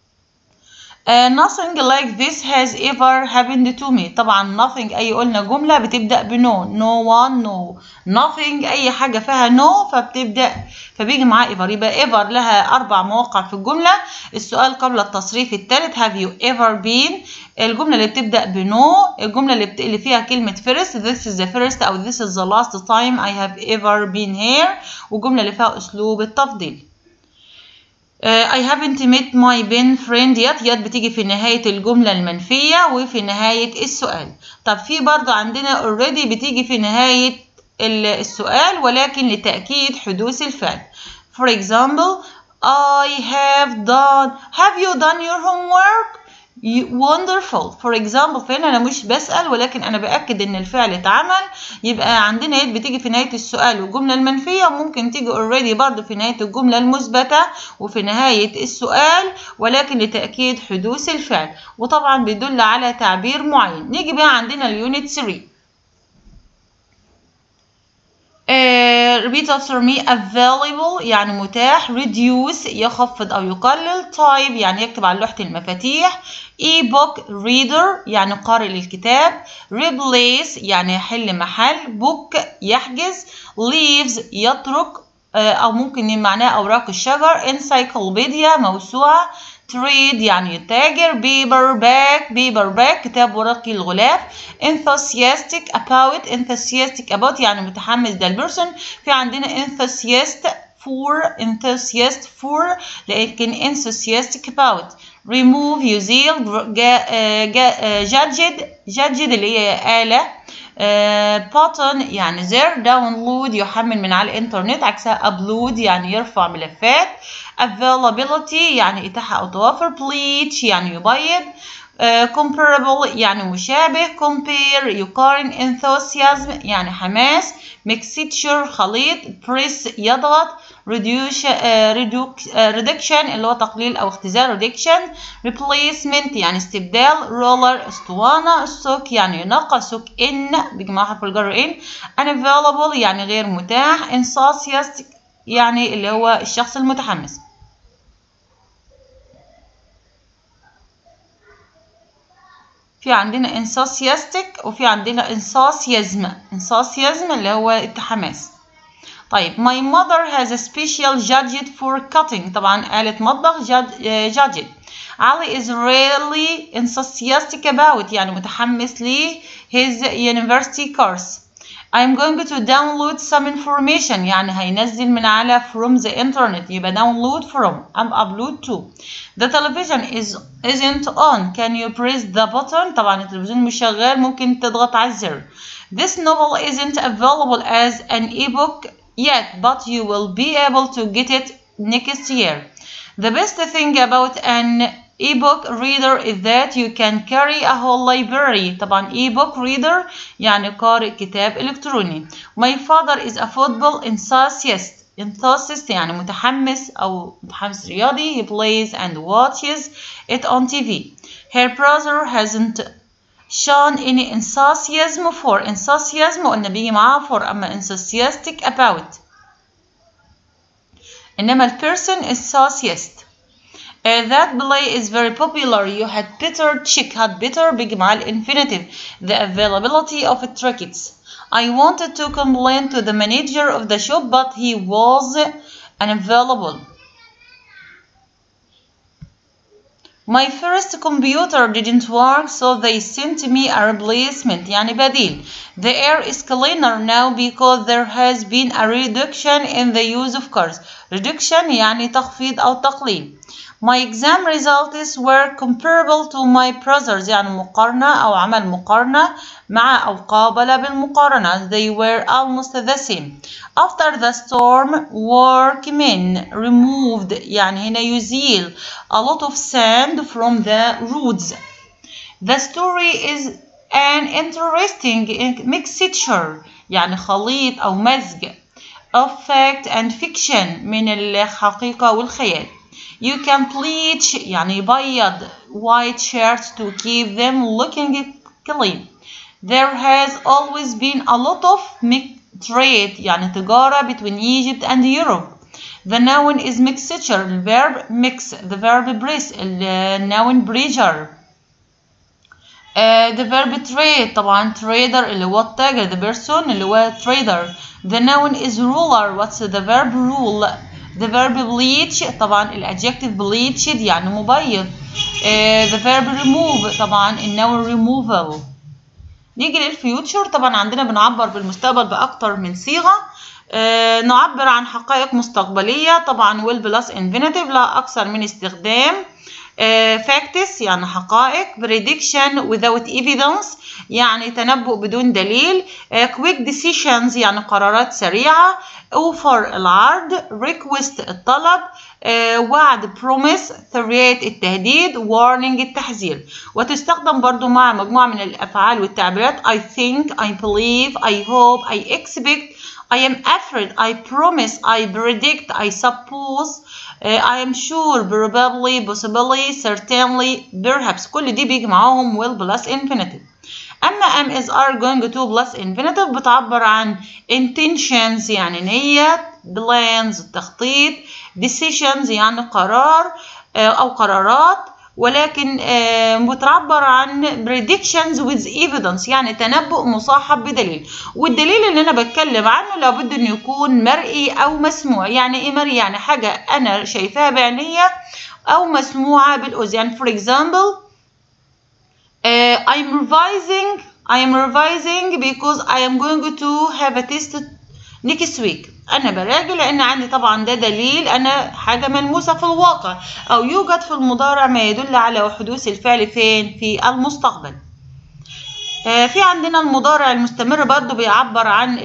[SPEAKER 1] Uh, nothing like this has ever happened to me طبعا nothing اي قلنا جملة بتبدأ بنو no one no nothing اي حاجة فيها no فبتبدأ فبيجي معاه ever يبقى ever لها اربع مواقع في الجملة السؤال قبل التصريف الثالث have you ever been الجملة اللي بتبدأ بنو الجملة اللي, بت... اللي فيها كلمة first this is the first أو this is the last time I have ever been here والجملة اللي فيها أسلوب التفضيل I haven't met my been friend yet yet بتيجي في نهاية الجملة المنفية وفي نهاية السؤال طب في برضه عندنا already بتيجي في نهاية السؤال ولكن لتأكيد حدوث الفعل for example I have done have you done your homework wonderful for example فهنا انا مش بسأل ولكن انا باكد ان الفعل اتعمل يبقى عندنا يد بتيجي في نهاية السؤال والجملة المنفية وممكن تيجي already برضه في نهاية الجملة المثبتة وفي نهاية السؤال ولكن لتأكيد حدوث الفعل وطبعا بيدل على تعبير معين نيجي بقى عندنا اليونت 3 Uh, repeat after me available يعني متاح reduce يخفض أو يقلل type يعني يكتب على لوحة المفاتيح e-book reader يعني قارئ للكتاب replace يعني يحل محل book يحجز leaves يترك أو ممكن معناه أوراق الشجر encyclopedia موسوعة trade يعني يتاجر paper bag paper bag كتاب ورقي الغلاف enthusiastic about enthusiastic about يعني متحمس ده البرسون في عندنا enthusiast for enthusiast for لكن enthusiastic about remove يزيل جادجد جادجد اللي هي آلة button يعني زر download يحمل من على الانترنت عكسها upload يعني يرفع ملفات availability يعني إتاحة أو توافر bleach يعني يبيض uh, comparable يعني مشابه compare يقارن enthusiasm يعني حماس mixture خليط press يضغط reduce, uh, reduce, uh, reduction اللي هو تقليل أو اختزال reduction replacement يعني استبدال roller اسطوانة stock يعني ينقى stock in بجماعة حرف الجر in unavailable يعني غير متاح enthusiastic يعني اللي هو الشخص المتحمس في عندنا enthusiastic وفي عندنا enthusiasm enthusiasm اللي هو التحماس طيب my mother has a special gadget for cutting طبعا آلة مطبخ gadget علي is really enthusiastic about يعني متحمس ل his university course I'm going to download some information يعني هينزل من على from the internet يبقى download from and upload to the television is isn't on can you press the button طبعا التلفزيون مش شغال ممكن تضغط على الزر this novel isn't available as an ebook yet but you will be able to get it next year the best thing about an ebook reader is that you can carry a whole library طبعا ebook reader يعني قارئ كتاب إلكتروني my father is a football enthusiast enthusiast يعني متحمس أو متحمس رياضي he plays and watches it on TV her brother hasn't shown any enthusiasm for enthusiasm قلنا بيجي معاها for أما enthusiastic about إنما ال person enthusiast Uh, that play is very popular. You had better check had better بيجي مع infinitive the availability of tickets. I wanted to complain to the manager of the shop but he was unavailable. My first computer didn't work so they sent me a replacement يعني بديل. The air is cleaner now because there has been a reduction in the use of cars. Reduction يعني تخفيض أو تقليل. My exam results were comparable to my brothers يعني مقارنة أو عمل مقارنة مع أو قابل بالمقارنة they were almost the same after the storm workmen removed يعني هنا يزيل a lot of sand from the roads the story is an interesting mixture يعني خليط أو مزج of fact and fiction من الحقيقة والخيال You can bleach يعني يبيض white shirts to keep them looking clean. There has always been a lot of trade يعني تجارة between Egypt and Europe. The noun is mixture, the verb mix, the verb press, the noun pressure. Uh, the verb trade طبعا trader اللي هو التاجر the person اللي هو trader. The noun is ruler. What's the verb rule? the verb bleach طبعا الادجective bleached يعني مبيض uh, the verb remove طبعا النون removal نيجي للفيوتشر طبعا عندنا بنعبر بالمستقبل باكتر من صيغه آه نعبر عن حقائق مستقبلية طبعا will plus infinitive لا أكثر من استخدام آه facts يعني حقائق prediction without evidence يعني تنبؤ بدون دليل آه quick decisions يعني قرارات سريعة offer العرض request الطلب آه وعد promise ثريات التهديد warning التحذير وتستخدم برضو مع مجموعة من الأفعال والتعبيرات I think I believe I hope I expect I am afraid I promise I predict I suppose uh, I am sure probably possibly certainly perhaps كل دي بيجي معاهم will plus infinitive أما am is are going to plus infinitive بتعبر عن intentions يعني نية plans التخطيط decisions يعني قرار أو قرارات ولكن بتعبر عن predictions with evidence يعني تنبؤ مصاحب بدليل والدليل اللي انا بتكلم عنه لابد انه يكون مرئي او مسموع يعني ايه مرئي يعني حاجه انا شايفاها بعينيا او مسموعه بالاذن for example uh, I'm revising I am revising because I am going to have a test next week انا براجع لان عندي طبعا ده دليل انا حاجه ملموسه في الواقع او يوجد في المضارع ما يدل على حدوث الفعل فين في المستقبل آه في عندنا المضارع المستمر برضو بيعبر عن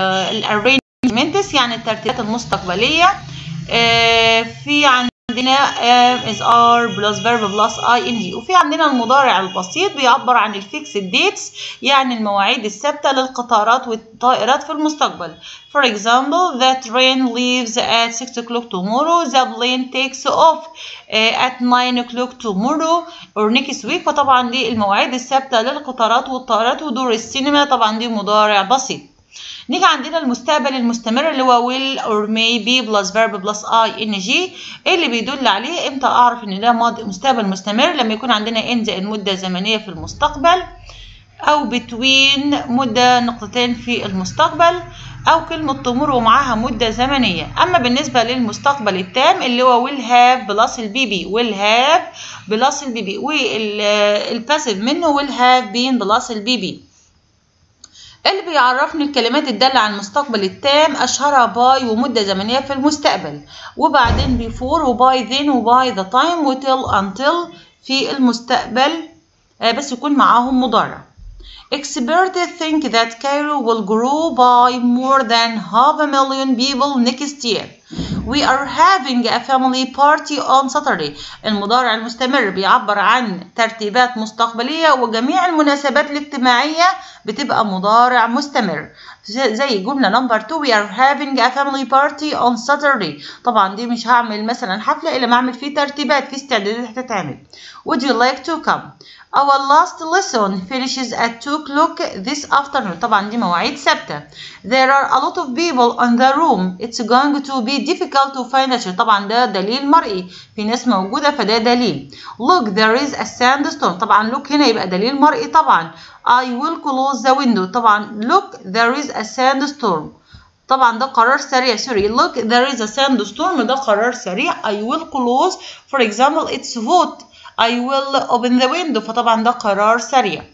[SPEAKER 1] الارينجمنتس يعني الترتيبات المستقبليه آه في عندنا is are plus verb plus ing وفي عندنا المضارع البسيط بيعبر عن الفيكسد ديتس يعني المواعيد الثابته للقطارات والطائرات في المستقبل For example, the train leaves at 6 o'clock tomorrow. The plane takes off at 9 o'clock tomorrow or next week. فطبعا دي المواعيد الثابتة للقطارات والطائرات ودور السينما طبعا دي مضارع بسيط. نيجي عندنا المستقبل المستمر اللي هو will or may be plus verb plus ing اللي بيدل عليه امتى اعرف ان ده ماضي مستقبل مستمر لما يكون عندنا in زائد مدة زمنية في المستقبل او between مدة نقطتين في المستقبل أو كلمة تمر ومعاها مدة زمنية أما بالنسبة للمستقبل التام اللي هو will have بلس البي بي will have بلس البي بي والباسيف منه will have been بلس البي بي اللي بيعرفني الكلمات الدالة على المستقبل التام أشهرها باي ومدة زمنية في المستقبل وبعدين before وباي then وباي the time وتل until في المستقبل بس يكون معاهم مضارع Experts think that Cairo will grow by more than half a million people next year. We are having a family party on Saturday. المضارع المستمر بيعبر عن ترتيبات مستقبلية وجميع المناسبات الاجتماعية بتبقى مضارع مستمر. زي جملة نمبر 2 we are having a family party on Saturday. طبعا دي مش هعمل مثلا حفلة إلا ما أعمل فيه ترتيبات في استعدادات هتتعمل. Would you like to come? Our last lesson finishes at 2 o'clock this afternoon. طبعا دي مواعيد ثابتة. There are a lot of people in the room. It's going to be difficult to find a chair. طبعا ده دليل مرئي. في ناس موجودة فده دليل. Look there is a sandstorm. طبعا look هنا يبقى دليل مرئي طبعا. I will close the window. طبعا look there is a sandstorm. طبعا ده قرار سريع سوري look there is a sandstorm ده قرار سريع I will close for example it's hot I will open the window فطبعا ده قرار سريع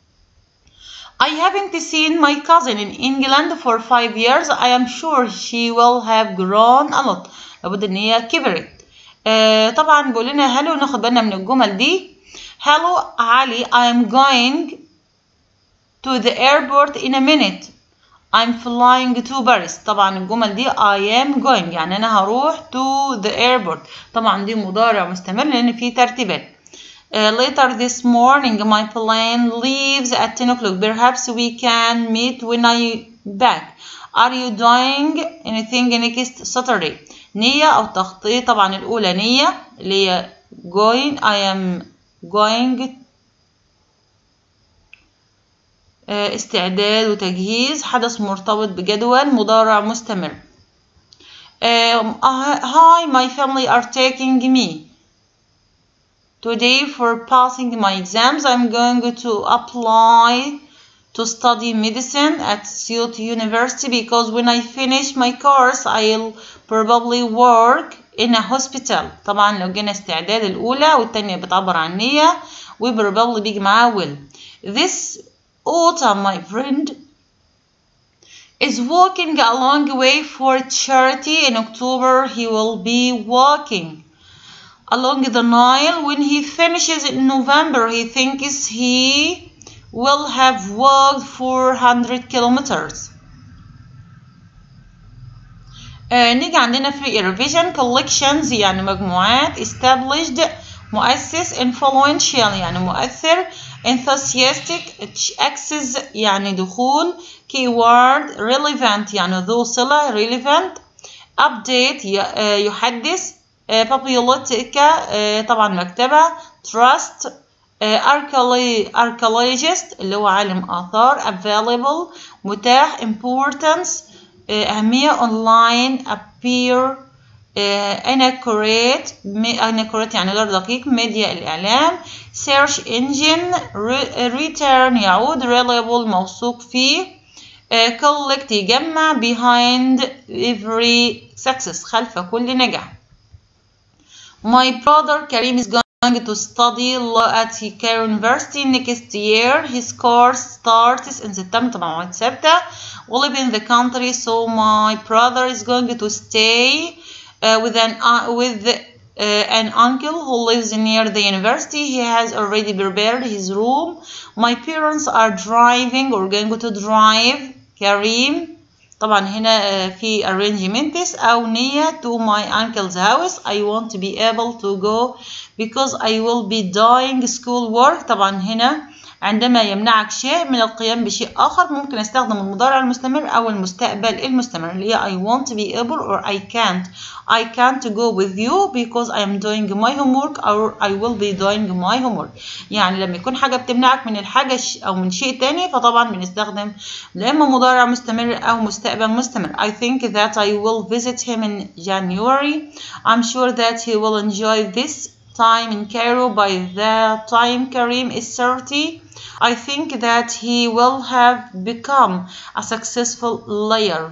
[SPEAKER 1] I haven't seen my cousin in England for five years I am sure she will have grown a lot لابد ان هي كبرت آه طبعا بيقول لنا hello ناخد بالنا من الجمل دي hello علي I am going to the airport in a minute I'm flying to Paris طبعا الجمل دي I am going يعني أنا هروح to the airport طبعا دي مضارع مستمر لأن فيه ترتيبات Uh, later this morning my plane leaves at 10 o'clock perhaps we can meet when I back are you doing anything next Saturday نية أو تخطيط طبعا الأولى نية اللي هي going I am going استعداد وتجهيز حدث مرتبط بجدول مضارع مستمر Hi my family are taking me today for passing my exams I'm going to apply to study medicine at Sylt University because when I finish my course I'll probably work in a hospital طبعا لو جينا استعداد الأولى والتانية بتعبر عن نية و probably بيجي معاها will this autumn my friend is walking a long way for charity. In October, he will be walking along the Nile. When he finishes in November, he thinks he will have walked 400 kilometers. آه نيجي عندنا في revision collections يعني مجموعات established مؤسس influential يعني مؤثر enthusiastic access يعني دخول keyword relevant يعني ذو صلة relevant update يحدث biblioteca طبعا مكتبة trust archaeologist اللي هو عالم آثار available متاح importance أهمية online appear inaccurate inaccurate يعني غير دقيق ميديا الإعلام search engine return يعود reliable موثوق فيه collect يجمع behind every success خلف كل نجاح my brother Karim is going to study law at Cairo University next year his course starts in September طبعا مواد ثابتة we live in the country so my brother is going to stay uh, with an uh, with uh, an uncle who lives near the university. He has already prepared his room. My parents are driving or going to drive Karim. طبعا هنا في arrangements أو نية to my uncle's house. I want to be able to go because I will be doing school work. طبعا هنا عندما يمنعك شيء من القيام بشيء آخر ممكن استخدم المضارع المستمر أو المستقبل المستمر اللي هي I want to be able or I can't I can't go with you because I am doing my homework or I will be doing my homework يعني لما يكون حاجة بتمنعك من الحاجة أو من شيء تاني فطبعا بنستخدم لا إما مضارع مستمر أو مستقبل مستمر I think that I will visit him in January I'm sure that he will enjoy this time in Cairo by the time Karim is 30 I think that he will have become a successful lawyer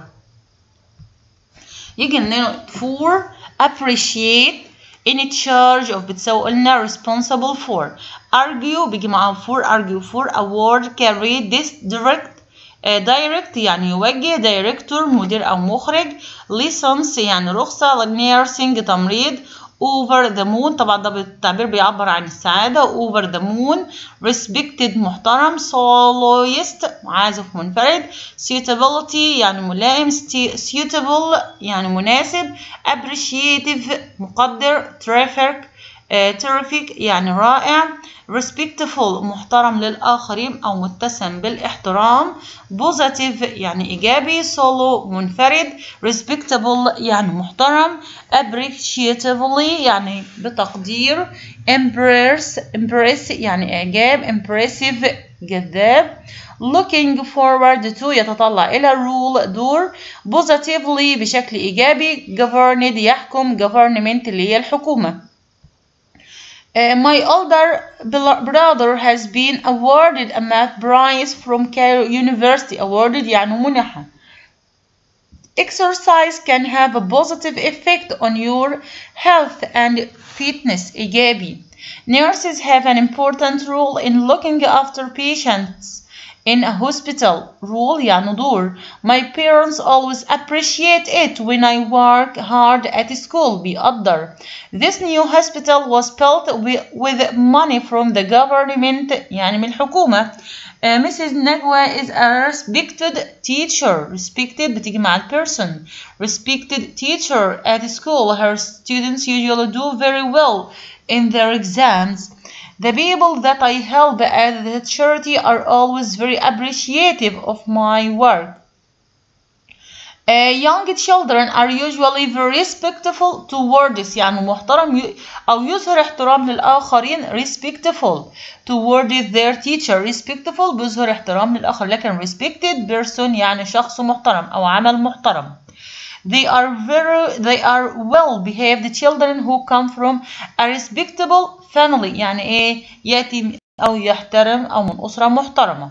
[SPEAKER 1] يجي لنا for appreciate in charge of بتساوي قلنا responsible for argue بيجي معاهم for argue for award carry this direct دايركت يعني يوجه دايركتور مدير او مخرج license يعني رخصة nursing تمريض over the moon طبعا ده التعبير بيعبر عن السعادة over the moon respected محترم soloist عازف منفرد suitability يعني ملائم suitable يعني مناسب appreciative مقدر terrific terrific يعني رائع respectful محترم للآخرين أو متسم بالاحترام positive يعني إيجابي solo منفرد respectable يعني محترم appreciatively يعني بتقدير impress impress يعني إعجاب impressive جذاب looking forward to يتطلع إلى rule دور positively بشكل إيجابي governed يحكم government اللي هي الحكومة Uh, my older brother has been awarded a math prize from Cairo University. Awarded يعني منحة. Exercise can have a positive effect on your health and fitness. إيجابي. Nurses have an important role in looking after patients in a hospital. Rule يعني دور. My parents always appreciate it when I work hard at school. بيقدر. This new hospital was built with money from the government يعني من الحكومة. Uh, Mrs. Nagwa is a respected teacher. Respected بتيجي مع person. Respected teacher at school. Her students usually do very well in their exams. The people that I help at the charity are always very appreciative of my work. Uh, young children are usually very respectful towards يعني محترم أو يظهر احترام للآخرين respectful towards their teacher respectful بيظهر احترام للآخر لكن respected person يعني شخص محترم أو عمل محترم They are very they are well behaved children who come from a respectable family يعني ايه ياتي او يحترم او من اسره محترمه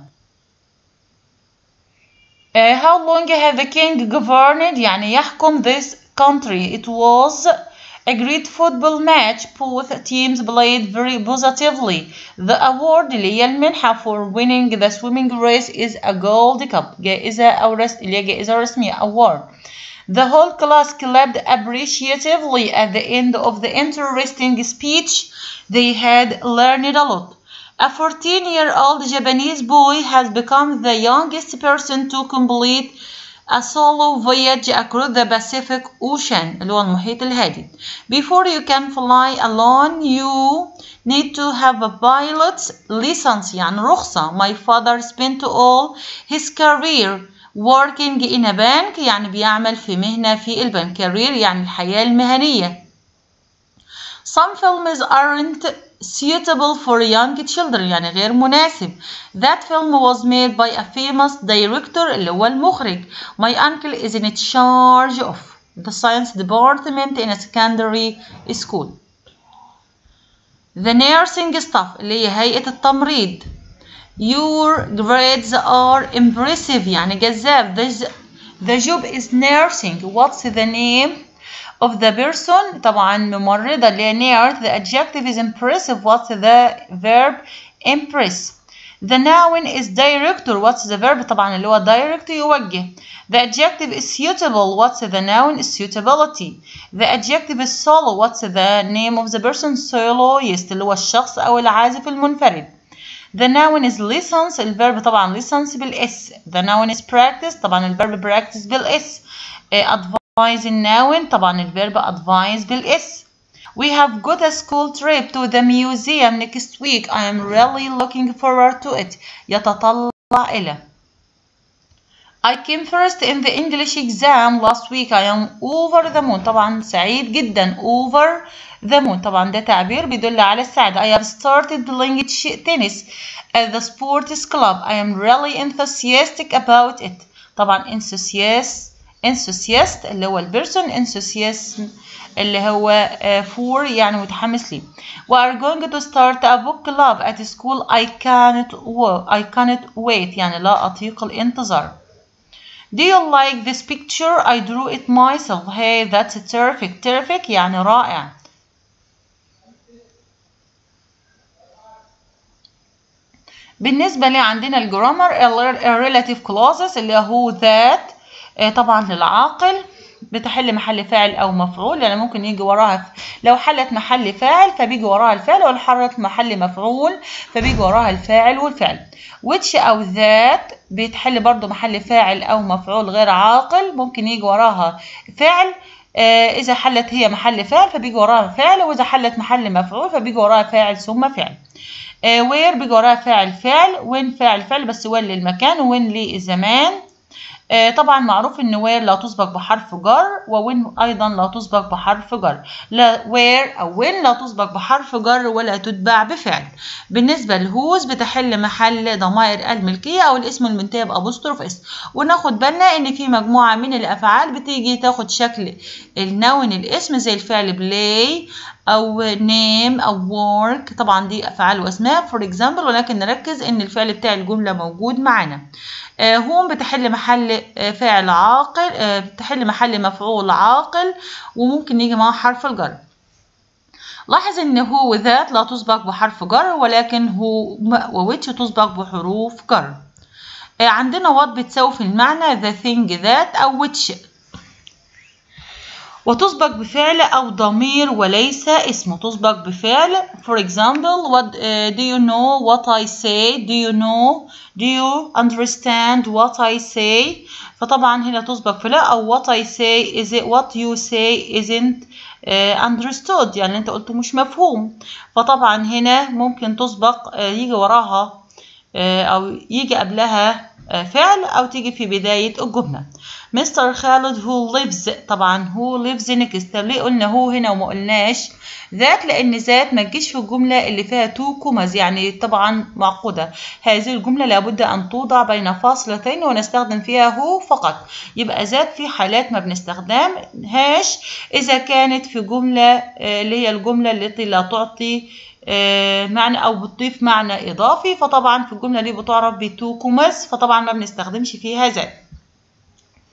[SPEAKER 1] uh, how long have the king governed يعني يحكم this country it was A great football match both teams played very positively. The award اللي هي المنحة for winning the swimming race is a gold cup جائزة أو رس... اللي هي جائزة رسمية award. The whole class clapped appreciatively at the end of the interesting speech. They had learned a lot. A 14-year-old Japanese boy has become the youngest person to complete a solo voyage across the Pacific Ocean اللي هو المحيط الهادي. Before you can fly alone, you need to have a pilot's license يعني رخصة. My father spent all his career working in a bank يعني بيعمل في مهنة في البنك. career يعني الحياة المهنية. Some films aren't suitable for young children يعني غير مناسب. That film was made by a famous director اللي هو المخرج. My uncle is in charge of the science department in a secondary school. The nursing staff اللي هي هيئة التمريض. Your grades are impressive يعني جذاب. The, the job is nursing. What's the name? of the person طبعا ممرضة اللي هي nurse the adjective is impressive what's the verb impress the noun is director what's the verb طبعا اللي هو direct يوجه the adjective is suitable what's the noun is suitability the adjective is solo what's the name of the person soloist اللي هو الشخص أو العازف المنفرد The noun is listens الفيرب طبعا listens بالاس The noun is practice طبعا الفيرب practice بالاس advise الناون طبعا الفيرب advise بالاس We have got a school trip to the museum next week. I am really looking forward to it. يتطلع إلى I came first in the English exam last week. I am over the moon. طبعا سعيد جدا. Over the moon. طبعا ده تعبير بيدل على السعادة. I have started playing tennis at the sports club. I am really enthusiastic about it. طبعا enthusiastic enthusiast اللي هو البيرسون enthusiasm اللي هو for يعني متحمس ليه we are going to start a book club at school I can't I can't wait يعني لا أطيق الانتظار Do you like this picture? I drew it myself. Hey, that's terrific. Terrific يعني رائع. بالنسبة لي عندنا الجرامر relative clauses اللي هو that طبعا للعاقل بتحل محل فاعل او مفعول يعني ممكن يجي وراها لو حلت محل فاعل فبيجي وراها الفعل ولو حلت محل مفعول فبيجي وراها الفاعل والفعل which او that بيتحل برضو محل فاعل او مفعول غير عاقل ممكن يجي وراها فعل اذا حلت هي محل فاعل فبيجي وراها فعل واذا حلت محل مفعول فبيجي وراها فاعل ثم فعل وير بيجي وراها فاعل فعل وين فاعل فعل بس وين للمكان وين للزمان طبعا معروف ان وير لا تسبق بحرف جر ووين ايضا لا تسبق بحرف جر لا وير او وين لا تسبق بحرف جر ولا تتبع بفعل بالنسبه لهوز بتحل محل ضمائر الملكيه او الاسم المنتهي بابوستروف اس وناخد بالنا ان في مجموعه من الافعال بتيجي تاخد شكل النون الاسم زي الفعل بلاي او name او work طبعا دي افعال واسماء for example ولكن نركز ان الفعل بتاع الجمله موجود معانا هوم بتحل محل فاعل عاقل بتحل محل مفعول عاقل وممكن يجي معاه حرف الجر لاحظ ان هو وذات لا تسبق بحرف جر ولكن هو وويتش تسبق بحروف جر عندنا وات بتساوي في المعنى the thing that او which وتسبق بفعل أو ضمير وليس اسم تسبق بفعل for example what uh, do you know what I say do you know do you understand what I say فطبعا هنا تسبق بفعل أو what I say is it what you say isn't uh, understood يعني أنت قلته مش مفهوم فطبعا هنا ممكن تسبق uh, يجي وراها uh, أو يجي قبلها فعل أو تيجي في بداية الجملة مستر خالد who lives طبعا who lives next طب ليه قلنا هو هنا وما قلناش ذات لأن ذات ما تجيش في الجملة اللي فيها تو كومز يعني طبعا معقودة هذه الجملة لابد أن توضع بين فاصلتين ونستخدم فيها هو فقط يبقى ذات في حالات ما بنستخدمهاش إذا كانت في جملة اللي هي الجملة التي لا تعطي معنى او بتضيف معنى اضافي فطبعا في الجمله دي بتعرف بتو كوماس فطبعا ما بنستخدمش فيها ذات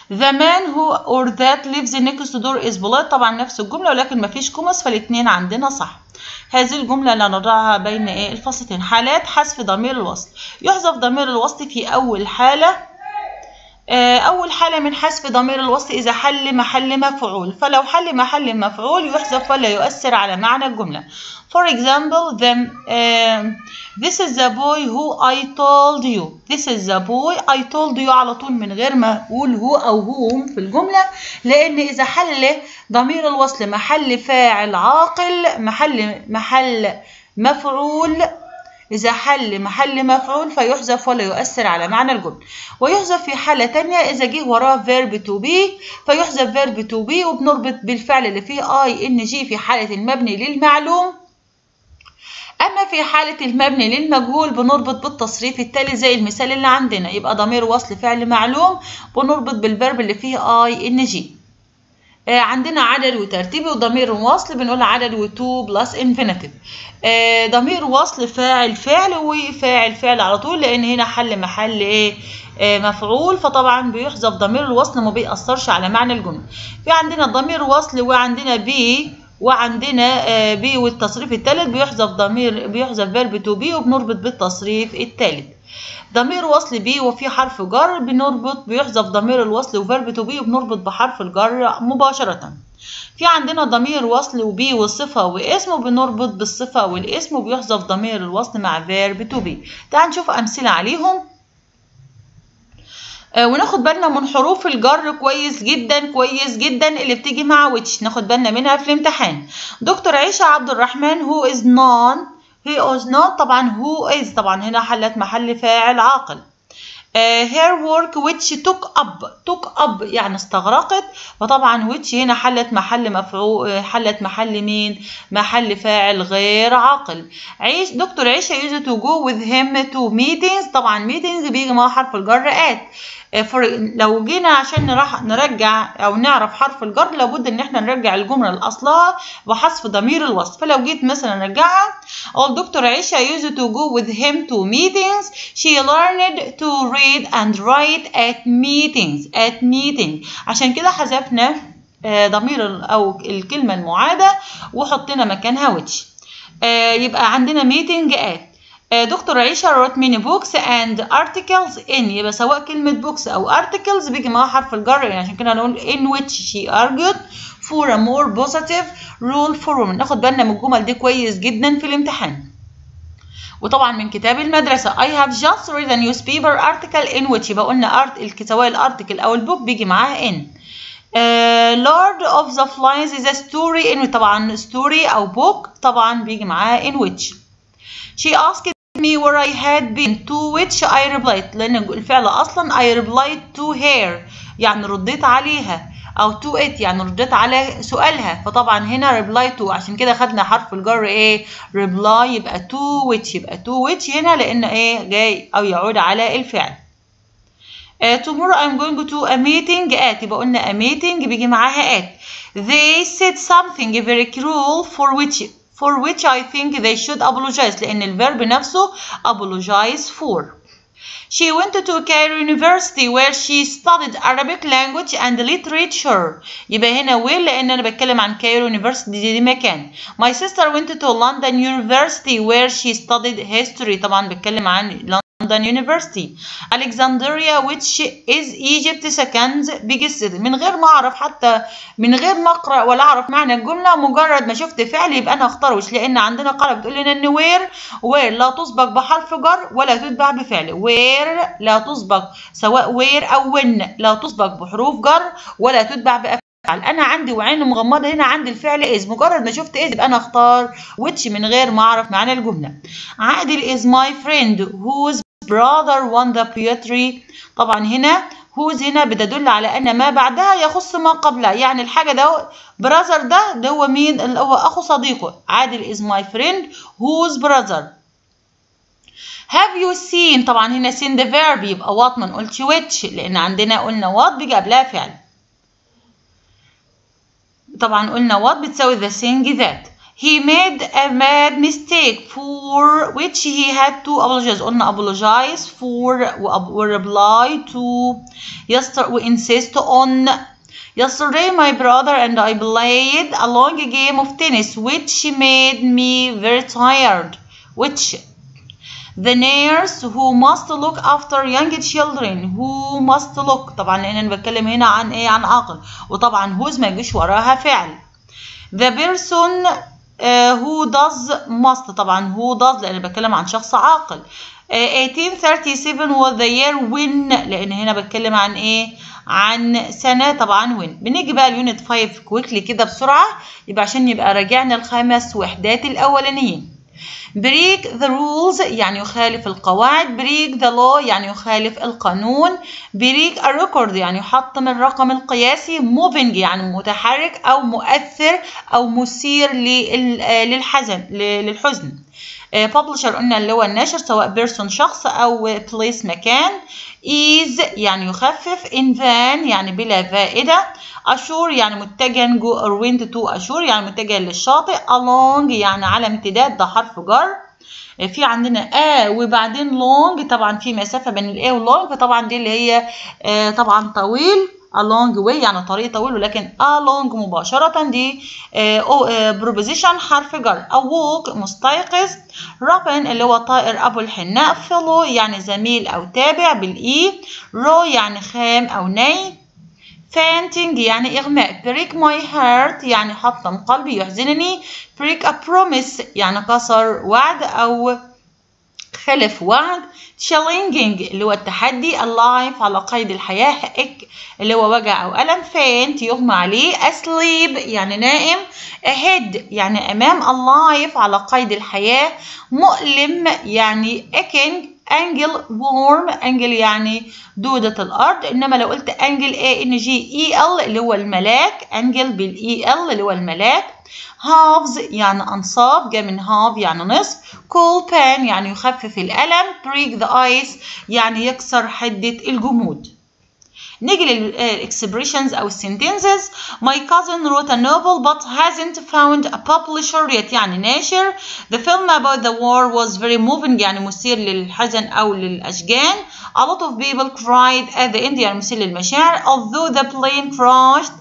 [SPEAKER 1] the man who or that lives next door is polite طبعا نفس الجملة ولكن مفيش كومس فالاتنين عندنا صح هذه الجملة لا نضعها بين ايه الفصلتين حالات حذف ضمير الوصل يحذف ضمير الوصل في أول حالة أول حالة من حذف ضمير الوصل إذا حل محل مفعول فلو حل محل مفعول يحذف ولا يؤثر على معنى الجملة For example the, uh, this is the boy who I told you this is the boy I told you على طول من غير ما أقول هو أو هم في الجملة لأن إذا حل ضمير الوصل محل فاعل عاقل محل محل مفعول إذا حل محل مفعول فيحذف ولا يؤثر على معنى الجملة ويحذف في حالة تانية إذا جه وراه verb to be فيحذف verb to be وبنربط بالفعل اللي فيه اي ان جي في حالة المبني للمعلوم أما في حالة المبني للمجهول بنربط بالتصريف التالي زي المثال اللي عندنا يبقى ضمير وصل فعل معلوم بنربط بالفيرب اللي فيه اي ان جي عندنا عدد وترتيبي وضمير وصل بنقول عدد وتو بلس انفينيتيف ضمير وصل فاعل فعل وفاعل فعل على طول لان هنا حل محل ايه مفعول فطبعا بيحذف ضمير الوصل ما بيأثرش على معنى الجمله في عندنا ضمير وصل وعندنا بي وعندنا بي والتصريف الثالث بيحذف ضمير بيحذف فيرب تو بي وبنربط بالتصريف الثالث ضمير وصل بي وفي حرف جر بنربط بيحذف ضمير الوصل وفيرب تو بي وبنربط بحرف الجر مباشرة في عندنا ضمير وصل وبي والصفة واسم وبنربط بالصفة والاسم وبيحذف ضمير الوصل مع فيرب تو بي تعال نشوف أمثلة عليهم آه وناخد بالنا من حروف الجر كويس جدا كويس جدا اللي بتيجي مع ويتش ناخد بالنا منها في الامتحان دكتور عيشة عبد الرحمن هو is non he is not طبعا who is طبعا هنا حلت محل فاعل عاقل uh, her work which took up took up يعني استغرقت وطبعا which هنا حلت محل مفعول حلت محل مين محل فاعل غير عاقل عيش دكتور عيشة used to go with him to meetings طبعا meetings بيجي مع حرف الجر at لو جينا عشان نرجع او نعرف حرف الجر لابد ان احنا نرجع الجمله لاصلها وحذف ضمير الوصف فلو جيت مثلا نرجعها اقول دكتور عيشة used to go with him to meetings she learned to read and write at meetings at meeting عشان كده حذفنا ضمير او الكلمه المعاده وحطينا مكانها which يبقى عندنا meeting at دكتور عيشة wrote many books and articles in يبقى سواء كلمة books أو articles بيجي معاها حرف الجر يعني عشان كده هنقول in which she argued for a more positive rule for women ناخد بالنا من الجمل دي كويس جدا في الامتحان وطبعا من كتاب المدرسة I have just read a newspaper article in which يبقى قلنا art سواء الارتكل أو البوك بيجي معاها in Uh, Lord of the Flies is a story in طبعا story أو book طبعا بيجي معاها in which She asked me where I had been to which I replied لأن الفعل أصلا I replied to her يعني رديت عليها أو to it يعني رديت على سؤالها فطبعا هنا reply to عشان كده خدنا حرف الجر إيه reply يبقى to which يبقى to which هنا لأن إيه جاي أو يعود على الفعل Uh, tomorrow I'm going to a meeting at يبقى قلنا a meeting بيجي معاها at they said something very cruel for which for which I think they should apologize لأن الفيرب نفسه apologize for. She went to Cairo University where she studied Arabic language and literature. يبقى هنا where لأن أنا بتكلم عن Cairo University دي, دي مكان. My sister went to London University where she studied history. طبعا بتكلم عن London University. Alexandria which is Egypt's second biggest city. من غير ما أعرف حتى من غير ما أقرأ ولا أعرف معنى الجملة مجرد ما شفت فعل يبقى أنا هختار وش لأن عندنا قاعدة بتقول لنا إن where where لا تسبق بحرف جر ولا تتبع بفعل. where لا تسبق سواء where أو when لا تسبق بحروف جر ولا تتبع بأفعال. انا عندي وعين مغمضه هنا عندي الفعل از مجرد ما شفت از يبقى انا اختار which من غير ما اعرف معنى الجمله عادل is my friend whose brother won the poetry طبعا هنا whose هنا بتدل على ان ما بعدها يخص ما قبلها يعني الحاجه ده brother ده ده هو مين اللي هو اخو صديقه عادل is my friend whose brother have you seen طبعا هنا seen the verb يبقى what ما نقولش which لان عندنا قلنا what بيجي قبلها فعل طبعا قلنا what بتساوي the thing that He made a mad mistake for which he had to apologize. قلنا apologize for و reply to yesterday we insist on Yesterday my brother and I played a long game of tennis which made me very tired. Which the nurse who must look after young children who must look طبعا لان انا بتكلم هنا عن ايه عن عقل وطبعا whose ما يجيش وراها فعل the person uh, who does must طبعا who does لان بتكلم عن شخص عاقل uh, 1837 was the year when لان هنا بتكلم عن ايه عن سنه طبعا وين بنيجي بقى اليونت 5 كويكلي كده بسرعه يبقى عشان يبقى راجعنا الخمس وحدات الاولانيين break the rules يعني يخالف القواعد break the law يعني يخالف القانون break a record يعني يحطم الرقم القياسي moving يعني متحرك أو مؤثر أو مثير للحزن للحزن publisher قلنا اللي هو الناشر سواء person شخص أو place مكان ease يعني يخفف in van يعني بلا فائدة ashore يعني متجها جو or went to ashore يعني متجها للشاطئ along يعني على امتداد ده حرف جر في عندنا a وبعدين long طبعا في مسافة بين ال a و long فطبعا دي اللي هي طبعا طويل a long way يعني طريق طويل ولكن along مباشرة دي preposition حرف جر awoke مستيقظ robin اللي هو طائر أبو الحناء fellow يعني زميل أو تابع بالإي رو يعني خام أو ني fainting يعني إغماء break my heart يعني حطم قلبي يحزنني break a promise يعني كسر وعد أو خلف وعد challenging اللي هو التحدي alive على قيد الحياة إك اللي هو وجع أو ألم faint يغمى عليه asleep يعني نائم ahead يعني أمام alive على قيد الحياة مؤلم يعني aching انجل warm انجل يعني دودة الأرض إنما لو قلت انجل A N G E L اللي هو الملاك انجل بالإي L اللي هو الملاك halves يعني أنصاف جاء من half يعني نصف cool pan يعني يخفف الألم break the ice يعني يكسر حدة الجمود نيجي للاكسبريشنز او السنتنسز my cousin wrote a novel but hasn't found a publisher yet يعني ناشر the film about the war was very moving يعني مثير للحزن او للاشجان a lot of people cried at the end يعني مثير للمشاعر although the plane crashed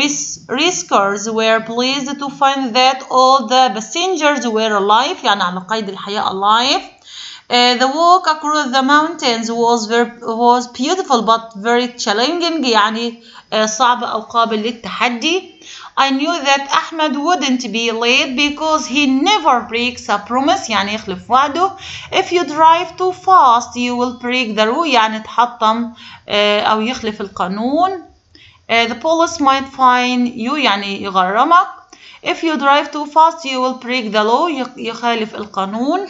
[SPEAKER 1] rescuers were pleased to find that all the passengers were alive يعني على قيد الحياة alive Uh, the walk across the mountains was very, was beautiful but very challenging يعني uh, صعب أو قابل للتحدي. I knew that Ahmed wouldn't be late because he never breaks a promise يعني يخلف وعده. If you drive too fast you will break the rule يعني تحطم uh, أو يخلف القانون. Uh, the police might fine you يعني يغرمك. If you drive too fast you will break the law يخالف القانون.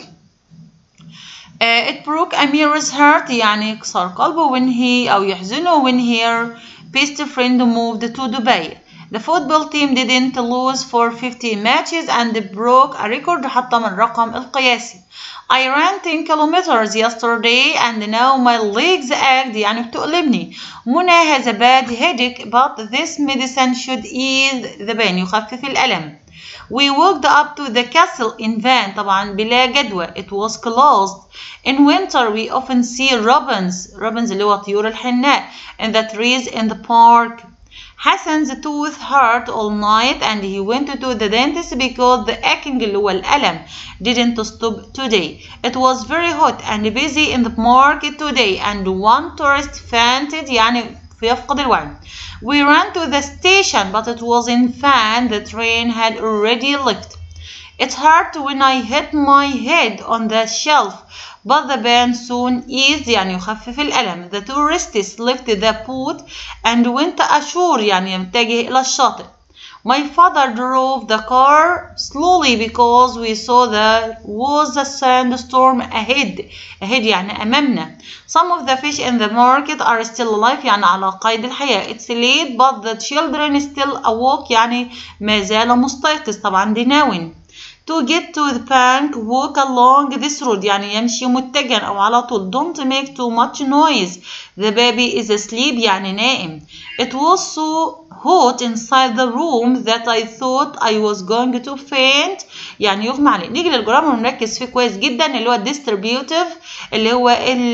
[SPEAKER 1] Uh, it broke Amir's heart يعني يكسر قلبه when he أو يحزنه when her best friend moved to Dubai. The football team didn't lose for 50 matches and broke a record حطم الرقم القياسي. I ran 10 kilometers yesterday and now my legs ache يعني بتؤلمني. منى has a bad headache but this medicine should ease the pain يخفف الألم. We walked up to the castle in van طبعا بلا جدوى it was closed in winter we often see robins robins اللي هو طيور الحناء in the trees in the park Hassan's tooth hurt all night and he went to the dentist because the aching اللي هو الألم didn't stop today. It was very hot and busy in the market today and one tourist fainted يعني يفقد الوعي. We ran to the station but it was in fan the train had already left. It hurt when I hit my head on the shelf but the pain soon eased يعني يخفف الألم. The tourists left the boat and went ashore يعني يتجه إلى الشاطئ. My father drove the car slowly because we saw there was a sandstorm ahead. ahead يعني أمامنا. Some of the fish in the market are still alive يعني على قيد الحياة. It's late but the children still awake يعني ما زال مستيقظ طبعا دي ناون. to get to the bank walk along this road يعني يمشي متجها أو على طول don't make too much noise the baby is asleep يعني نائم it was so hot inside the room that I thought I was going to faint يعني يغمى عليه نيجي للجرامر ونركز فيه كويس جدا اللي هو distributive اللي هو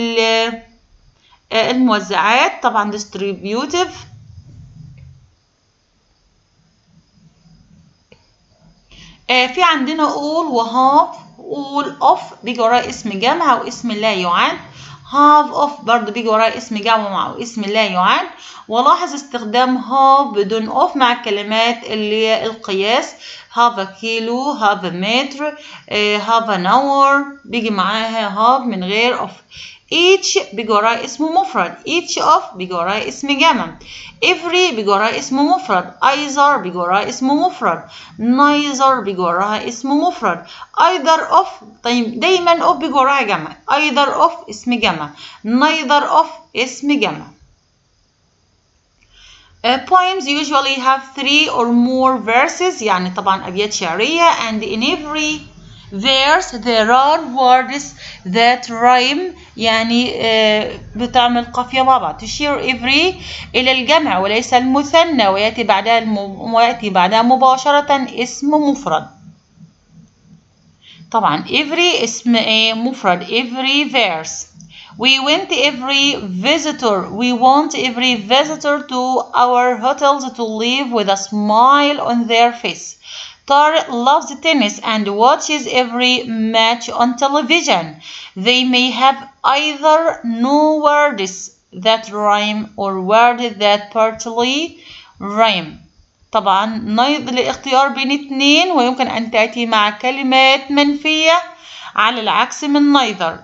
[SPEAKER 1] الموزعات طبعا distributive في عندنا all و half all of بيجي وراه اسم جمع واسم لا يعد half of برضه بيجي وراه اسم جمع واسم لا يعد ولاحظ استخدام half بدون of مع الكلمات اللي هي القياس half a kilo half a meter half an hour بيجي معاها half من غير of each بيجي وراه اسم مفرد each of بيجي وراه اسم جمع every بيجي وراه اسم مفرد either بيجي وراه اسم مفرد neither بيجي وراها اسم مفرد either of طيب دايما of بيجي وراها جمع either of اسم جمع neither of اسم جمع Uh, poems usually have three or more verses يعني طبعا أبيات شعرية and in every verse there are words that rhyme يعني uh, بتعمل قافية مع بعض تشير every إلى الجمع وليس المثنى ويأتي بعدها الم... ويأتي بعدها مباشرة اسم مفرد طبعا every اسم ايه مفرد every verse We went every visitor. We want every visitor to our hotels to leave with a smile on their face. Tariq loves tennis and watches every match on television. They may have either no words that rhyme or words that partly rhyme. طبعا نيض الاختيار بين اثنين ويمكن أن تأتي مع كلمات منفية على العكس من neither.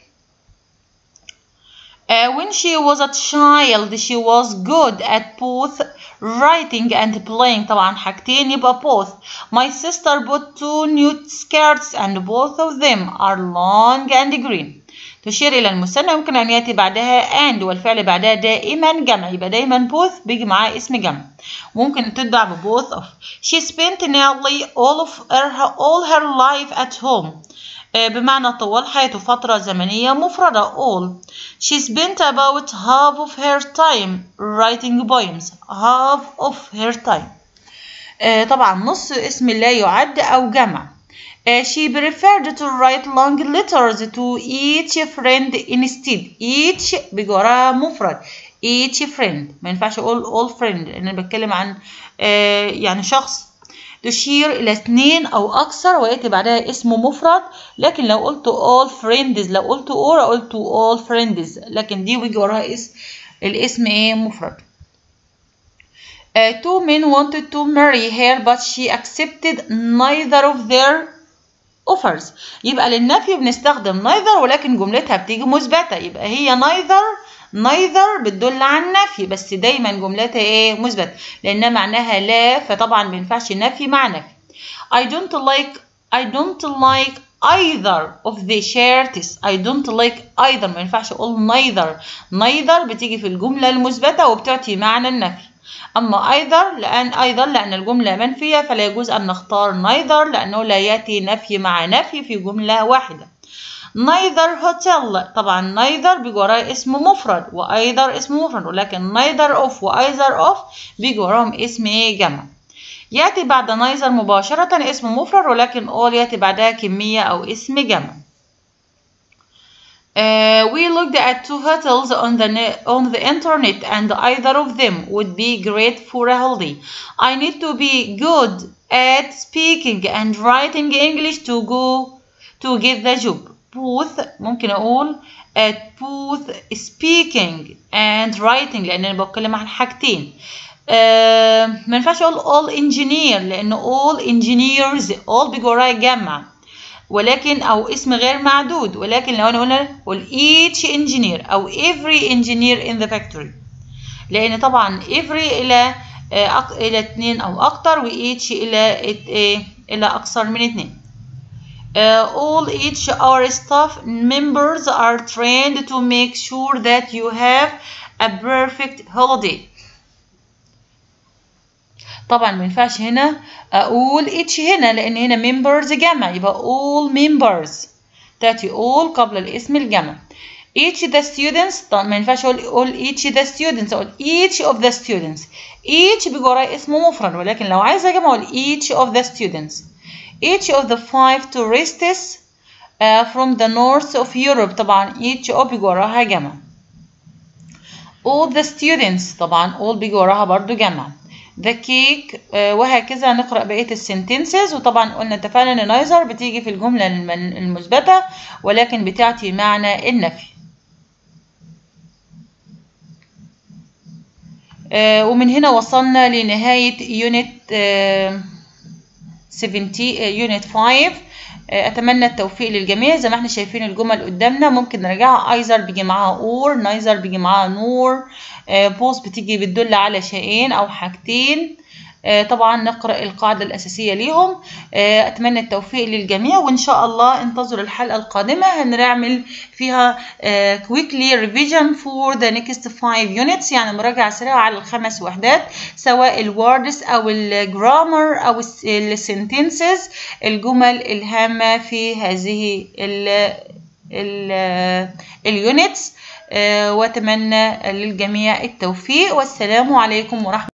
[SPEAKER 1] Uh, when she was a child she was good at both writing and playing طبعا حاجتين يبقى both my sister bought two new skirts and both of them are long and green تشير إلى المثنى يمكن أن يأتي بعدها and والفعل بعدها دائما جمع يبقى دايما both بيجي معاه اسم جمع ممكن تتبع ب both of she spent nearly all of her, all her life at home بمعنى طوال حياته فترة زمنية مفردة all she spent about half of her time writing poems half of her time طبعا نص اسم لا يعد أو جمع she preferred to write long letters to each friend instead each بجوارها مفرد each friend ما ينفعش اقول all friend لان انا بتكلم عن يعني شخص تشير إلى اثنين أو أكثر ويأتي بعدها اسم مفرد لكن لو قلت all friends لو قلت or قلت all friends لكن دي بيجي وراها اسم الاسم إيه مفرد. Uh, two men wanted to marry her but she accepted neither of their offers يبقى للنفي بنستخدم neither ولكن جملتها بتيجي مثبتة يبقى هي neither neither بتدل على النفي بس دايما جملتها ايه مثبت لانها معناها لا فطبعا ما ينفعش نفي مع نفي I don't like I don't like either of the shirts I don't like either ما ينفعش اقول neither neither بتيجي في الجملة المثبتة وبتعطي معنى النفي أما either لأن أيضا لأن الجملة منفية فلا يجوز أن نختار neither لأنه لا يأتي نفي مع نفي في جملة واحدة neither hotel طبعا neither بيجي وراها اسم مفرد وايذر اسم مفرد ولكن neither of وايذر of بيجي وراهم اسم ايه جمع ياتي بعد neither مباشرة اسم مفرد ولكن all ياتي بعدها كمية او اسم جمع Uh, we looked at two hotels on the on the internet and either of them would be great for a holiday. I need to be good at speaking and writing English to go to get the job. both ممكن أقول at both speaking and writing لأن أنا بتكلم عن حاجتين آه ما ينفعش أقول all engineer لأن all engineers all بيجي ورايا جمع ولكن أو اسم غير معدود ولكن لو أنا قلنا قول each engineer أو every engineer in the factory لأن طبعا every إلى آه إلى اتنين أو أكتر و each إلى آه إلى أكثر من اتنين Uh, all each our staff members are trained to make sure that you have a perfect holiday. طبعا ما ينفعش هنا اقول each هنا لان هنا members جمع يبقى all members تاتي all قبل الاسم الجمع each the students طبعا ما ينفعش اقول all each the students اقول each of the students each بيجي ورايا اسم مفرد ولكن لو عايزه اجمع اقول each of the students each of the five tourists uh, from the north of Europe طبعا each of بيجي وراها جمع all the students طبعا all بيجي وراها برضو جمع the cake uh, وهكذا نقرأ بقية السنتنسز وطبعا قلنا اتفقنا ان neither بتيجي في الجملة المثبتة ولكن بتعطي معنى النفي uh, ومن هنا وصلنا لنهاية يونت uh, 17 يونت 5 اتمنى التوفيق للجميع زي ما احنا شايفين الجمل قدامنا ممكن نراجعها ايزر بيجي معاها اور نايزر بيجي معاها نور بوز بتيجي بتدل على شيئين او حاجتين طبعا نقرا القاعده الاساسيه ليهم اتمنى التوفيق للجميع وان شاء الله انتظروا الحلقه القادمه هنعمل فيها quickly revision for the next five units يعني مراجعه سريعه على الخمس وحدات سواء الوردز او الجرامر او السنتنسز الجمل الهامه في هذه ال اليونتس واتمنى للجميع التوفيق والسلام عليكم ورحمه